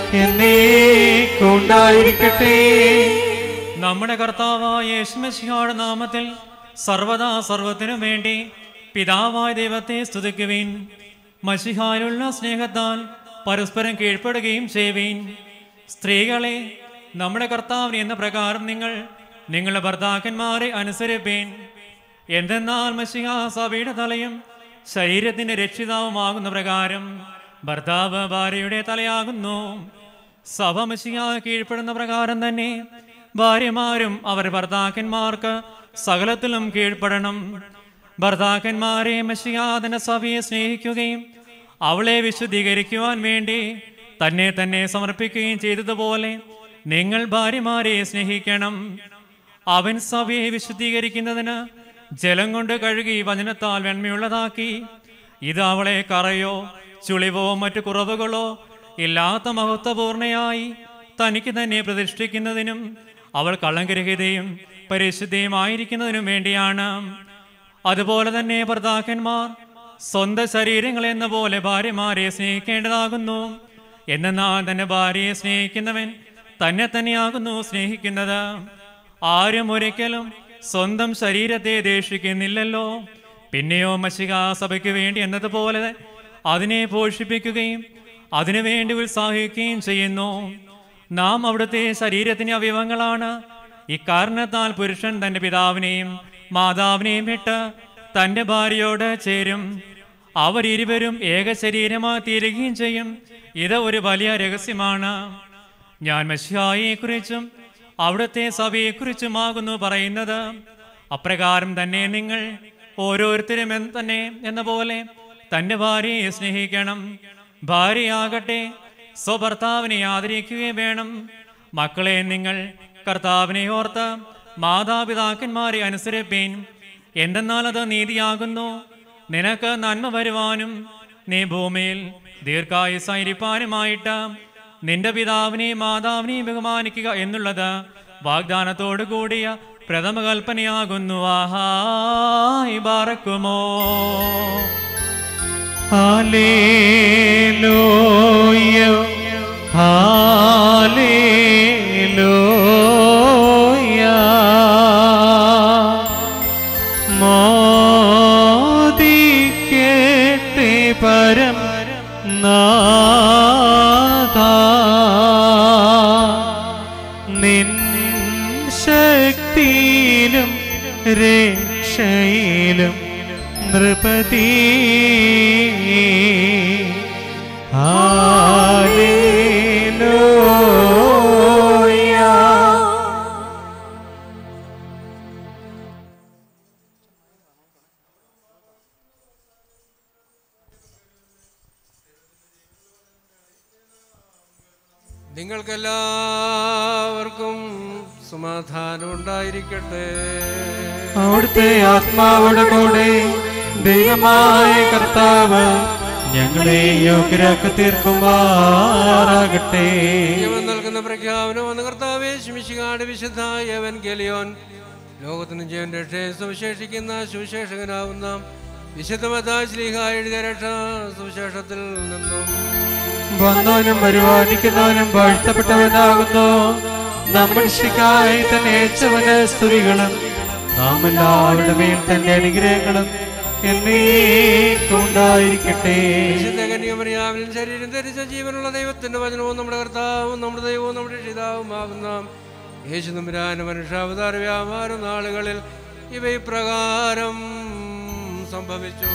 എന്നേക്കുണ്ടായിരിക്കട്ടെ നമ്മുടെ കർത്താവായ യേശുമശിഹായുടെ നാമത്തിൽ സർവദാ സർവത്തിനും വേണ്ടി പിതാവായ ദൈവത്തെ സ്തുതിക്കുവീൻ മഷിഹായിലുള്ള സ്നേഹത്താൽ പരസ്പരം കീഴ്പ്പെടുകയും ചെയ്യുവീൻ സ്ത്രീകളെ നമ്മുടെ കർത്താവിന് എന്ന പ്രകാരം നിങ്ങൾ നിങ്ങളുടെ ഭർത്താക്കന്മാരെ അനുസരിപ്പീൻ എന്തെന്നാൽ മഷിഹ സഭയുടെ തലയും ശരീരത്തിന്റെ രക്ഷിതാവുമാകുന്ന പ്രകാരം ഭർത്താവ് ഭാര്യയുടെ തലയാകുന്നു സഭ മഷിഹ കീഴ്പ്പെടുന്ന പ്രകാരം തന്നെ ഭാര്യമാരും അവർ ഭർത്താക്കന്മാർക്ക് സകലത്തിലും കീഴ്പ്പെടണം ഭർത്താക്കന്മാരെ മഷിയാതന സഭയെ സ്നേഹിക്കുകയും അവളെ വിശുദ്ധീകരിക്കുവാൻ വേണ്ടി തന്നെ തന്നെ സമർപ്പിക്കുകയും ചെയ്തതുപോലെ നിങ്ങൾ ഭാര്യമാരെ സ്നേഹിക്കണം അവൻ സഭയെ വിശുദ്ധീകരിക്കുന്നതിന് ജലം കൊണ്ട് കഴുകി വചനത്താൽ വെണ്മയുള്ളതാക്കി ഇത് അവളെ കറയോ ചുളിവോ മറ്റു കുറവുകളോ ഇല്ലാത്ത മഹത്വപൂർണയായി തനിക്ക് തന്നെ പ്രതിഷ്ഠിക്കുന്നതിനും അവൾ കള്ളങ്കരഹിതയും പരിശുദ്ധിയുമായിരിക്കുന്നതിനും വേണ്ടിയാണ് അതുപോലെ തന്നെ ഭർത്താക്കന്മാർ സ്വന്തം ശരീരങ്ങൾ എന്ന പോലെ ഭാര്യമാരെ സ്നേഹിക്കേണ്ടതാകുന്നു എന്നാൽ തന്റെ ഭാര്യയെ സ്നേഹിക്കുന്നവൻ തന്നെ തന്നെയാകുന്നു സ്നേഹിക്കുന്നത് ആരും ഒരിക്കലും സ്വന്തം ശരീരത്തെ ദേഷിക്കുന്നില്ലല്ലോ പിന്നെയോ മഷിക സഭയ്ക്ക് വേണ്ടി എന്നതുപോലെ അതിനെ പോഷിപ്പിക്കുകയും അതിനുവേണ്ടി ഉത്സാഹിക്കുകയും ചെയ്യുന്നു നാം അവിടുത്തെ ശരീരത്തിന് അവയവങ്ങളാണ് ഇക്കാരണത്താൽ പുരുഷൻ തന്റെ പിതാവിനെയും മാതാവിനെയും വിട്ട് തന്റെ ഭാര്യയോട് ചേരും അവരിരുവരും ഏക ശരീരമായി തീരുകയും ചെയ്യും ഇത് ഒരു വലിയ രഹസ്യമാണ് ഞാൻ മെസ്സിഹായെക്കുറിച്ചും അവിടുത്തെ സഭയെക്കുറിച്ചുമാകുന്നു പറയുന്നത് അപ്രകാരം തന്നെ നിങ്ങൾ ഓരോരുത്തരും എന്ന് തന്നെ എന്ന പോലെ തൻ്റെ ഭാര്യയെ സ്നേഹിക്കണം ഭാര്യയാകട്ടെ സ്വഭർത്താവിനെ ആദരിക്കുകയും വേണം മക്കളെ നിങ്ങൾ കർത്താവിനെ ഓർത്ത് മാതാപിതാക്കന്മാരെ അനുസരിപ്പീൻ എന്തെന്നാൽ അത് നീതിയാകുന്നു നിനക്ക് നന്മ വരുവാനും നീ ഭൂമിയിൽ ദീർഘായുസായിരിക്കാനുമായിട്ട് നിന്റെ പിതാവിനെയും മാതാവിനെയും ബഹുമാനിക്കുക എന്നുള്ളത് വാഗ്ദാനത്തോടു കൂടിയ പ്രഥമ കൽപ്പനയാകുന്നു ആഹായി ബാറക്കുമോ ഹല്ലേലൂയ ഹല്ലേലൂയ മോദിക്കേട്ടെ പരം നാഥ നിൻ ശക്തിയിലും രക്ഷയിലും നൃപതി നിങ്ങൾക്കെല്ലാവർക്കും സമാധാനം ഉണ്ടായിരിക്കട്ടെ അവിടുത്തെ ആത്മാവോടെ കൂടെ ദൈവമായ കർത്താവ് ഞങ്ങളെ യോഗ്യരാക്കി തീർക്കുമാറാകട്ടെ ദൈവം നൽകുന്ന പ്രഖ്യാപനം വന്ന കർത്താവേ ശിമിശികാട് വിശുദ്ധ യവൻ ഗലിയോൻ ലോകത്തിന് ജീവൻ രക്ഷയെ സുവിശേഷിക്കുന്ന സുവിശേഷകനാവുന്ന വിശുദ്ധമതാശ്ലീഹ എഴുതിയ രക്ഷ സുവിശേഷത്തിൽ നിന്നും വന്നവനും വരുവാനിക്കുന്നവനും വാഴ്ത്തപ്പെട്ടവനാകുന്നു നമ്മൾ ശിക്കായി തന്നെ അയച്ചവന് സ്തുതികളും നാം എല്ലാവരുടെ മേൽ തന്റെ അനുഗ്രഹങ്ങളും എന്നേക്കും ഉണ്ടായിരിക്കട്ടെ വിശുദ്ധ കന്യകമറിയാവിനും ശരീരം ധരിച്ച ജീവനുള്ള ദൈവത്തിന്റെ വചനവും നമ്മുടെ കർത്താവും നമ്മുടെ ദൈവവും നമ്മുടെ രക്ഷിതാവുമാകുന്ന യേശു നമ്പുരാന മനുഷ്യാവതാര വ്യാപാര നാളുകളിൽ ഇവ ഇപ്രകാരം സംഭവിച്ചു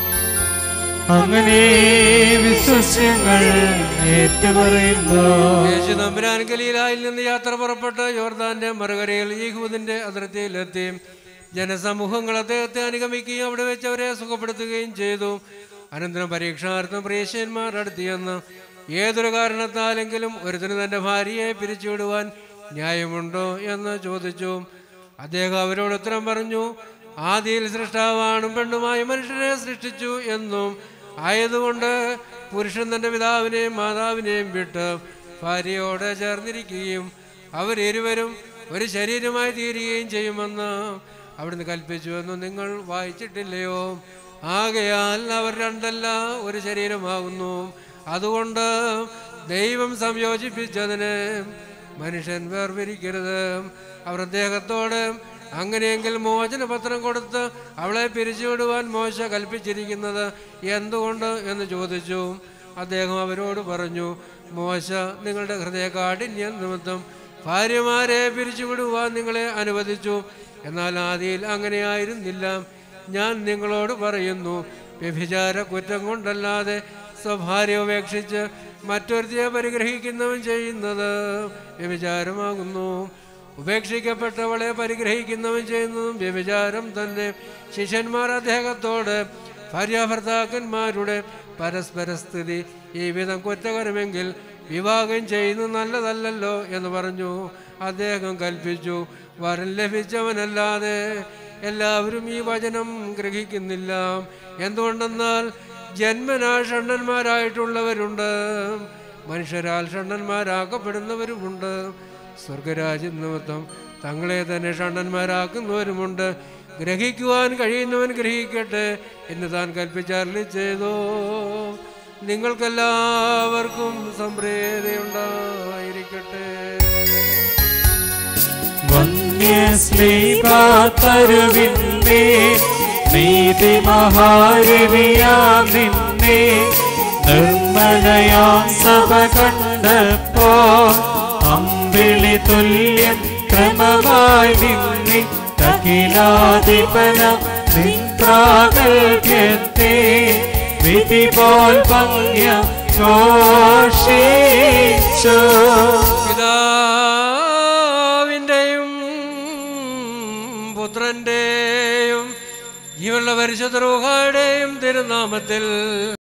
അങ്ങനെ വിശ്വസ്യങ്ങൾ ഏറ്റുപറയുന്നു യേശു നമ്പുരാൻ ഗലീലായിൽ നിന്ന് യാത്ര പുറപ്പെട്ട് യോർദാന്റെ മറുകരയിൽ യഹൂദിന്റെ അതിർത്തിയിലെത്തി ജനസമൂഹങ്ങൾ അദ്ദേഹത്തെ അനുഗമിക്കുകയും അവിടെ വെച്ച് അവരെ സുഖപ്പെടുത്തുകയും ചെയ്തു അനന്തരം പരീക്ഷാർത്ഥം പ്രിയശന്മാർ അടുത്തിയെന്ന് ഏതൊരു കാരണത്താലെങ്കിലും ഒരുത്തിന് തന്റെ ഭാര്യയെ പിരിച്ചുവിടുവാൻ ന്യായമുണ്ടോ എന്ന് ചോദിച്ചു അദ്ദേഹം അവരോട് ഉത്തരം പറഞ്ഞു ആദിയിൽ സൃഷ്ടാവാണും പെണ്ണുമായി മനുഷ്യരെ സൃഷ്ടിച്ചു എന്നും ആയതുകൊണ്ട് പുരുഷൻ തന്റെ പിതാവിനെയും മാതാവിനെയും വിട്ട് ഭാര്യയോട് ചേർന്നിരിക്കുകയും അവരിരുവരും ഒരു ശരീരമായി തീരുകയും ചെയ്യുമെന്ന് അവിടുന്ന് കൽപ്പിച്ചുവെന്ന് നിങ്ങൾ വായിച്ചിട്ടില്ലയോ ആകയാൽ അവർ രണ്ടല്ല ഒരു ശരീരമാകുന്നു അതുകൊണ്ട് ദൈവം സംയോജിപ്പിച്ചതിന് മനുഷ്യൻ വേർപിരിക്കരുത് അവർ അദ്ദേഹത്തോട് അങ്ങനെയെങ്കിൽ മോചനപത്രം കൊടുത്ത് അവളെ പിരിച്ചുവിടുവാൻ മോശ കൽപ്പിച്ചിരിക്കുന്നത് എന്തുകൊണ്ട് എന്ന് ചോദിച്ചു അദ്ദേഹം അവരോട് പറഞ്ഞു മോശ നിങ്ങളുടെ ഹൃദയകാഠിന്യം നിമിത്തം ഭാര്യമാരെ പിരിച്ചുവിടുവാൻ നിങ്ങളെ അനുവദിച്ചു എന്നാൽ ആദിയിൽ അങ്ങനെയായിരുന്നില്ല ഞാൻ നിങ്ങളോട് പറയുന്നു വ്യഭിചാര കുറ്റം കൊണ്ടല്ലാതെ സ്വഭാര്യ ഉപേക്ഷിച്ച് മറ്റൊരുത്തിയെ പരിഗ്രഹിക്കുന്നവൻ ചെയ്യുന്നത് വ്യഭിചാരമാകുന്നു ഉപേക്ഷിക്കപ്പെട്ടവളെ പരിഗ്രഹിക്കുന്നവൻ ചെയ്യുന്നതും വ്യഭിചാരം തന്നെ ശിഷ്യന്മാർ അദ്ദേഹത്തോട് ഭാര്യാഭർത്താക്കന്മാരുടെ പരസ്പര സ്ഥിതി ഈ വിധം കുറ്റകരമെങ്കിൽ വിവാഹം ചെയ്യുന്നത് നല്ലതല്ലല്ലോ എന്ന് പറഞ്ഞു അദ്ദേഹം കൽപ്പിച്ചു വരം ലഭിച്ചവനല്ലാതെ എല്ലാവരും ഈ വചനം ഗ്രഹിക്കുന്നില്ല എന്തുകൊണ്ടെന്നാൽ ജന്മനാ ഷണ്ണന്മാരായിട്ടുള്ളവരുണ്ട് മനുഷ്യരാൽ ഷണ്ണന്മാരാക്കപ്പെടുന്നവരുമുണ്ട് സ്വർഗരാജ്യ നിമിത്തം തങ്ങളെ തന്നെ ഷണ്ണന്മാരാക്കുന്നവരുമുണ്ട് ഗ്രഹിക്കുവാൻ കഴിയുന്നവൻ ഗ്രഹിക്കട്ടെ എന്ന് താൻ കൽപ്പിച്ചറിലി ചെയ്തോ നിങ്ങൾക്കെല്ലാവർക്കും സംപ്രേതയുണ്ടായിരിക്കട്ടെ വന്യസ്ലീപാത്തരുവിന്മേ നീതി മഹാരവിയാം നിന്നെ നിർമ്മലയാം സഭ കണ്ടപ്പോ അമ്പിളി തുല്യം ക്രമമായി നിന്നി അഖിലാധിപന നിൻ പ്രാഗൽഭ്യത്തെ വിധി പോൽ ഭംഗ്യ ഘോഷിച്ചു പിതാവിൻ്റെയും പുത്രൻ്റെയും ജീവനുള്ള പരിശുദ്ധ റൂഹായുടെയും തിരുനാമത്തിൽ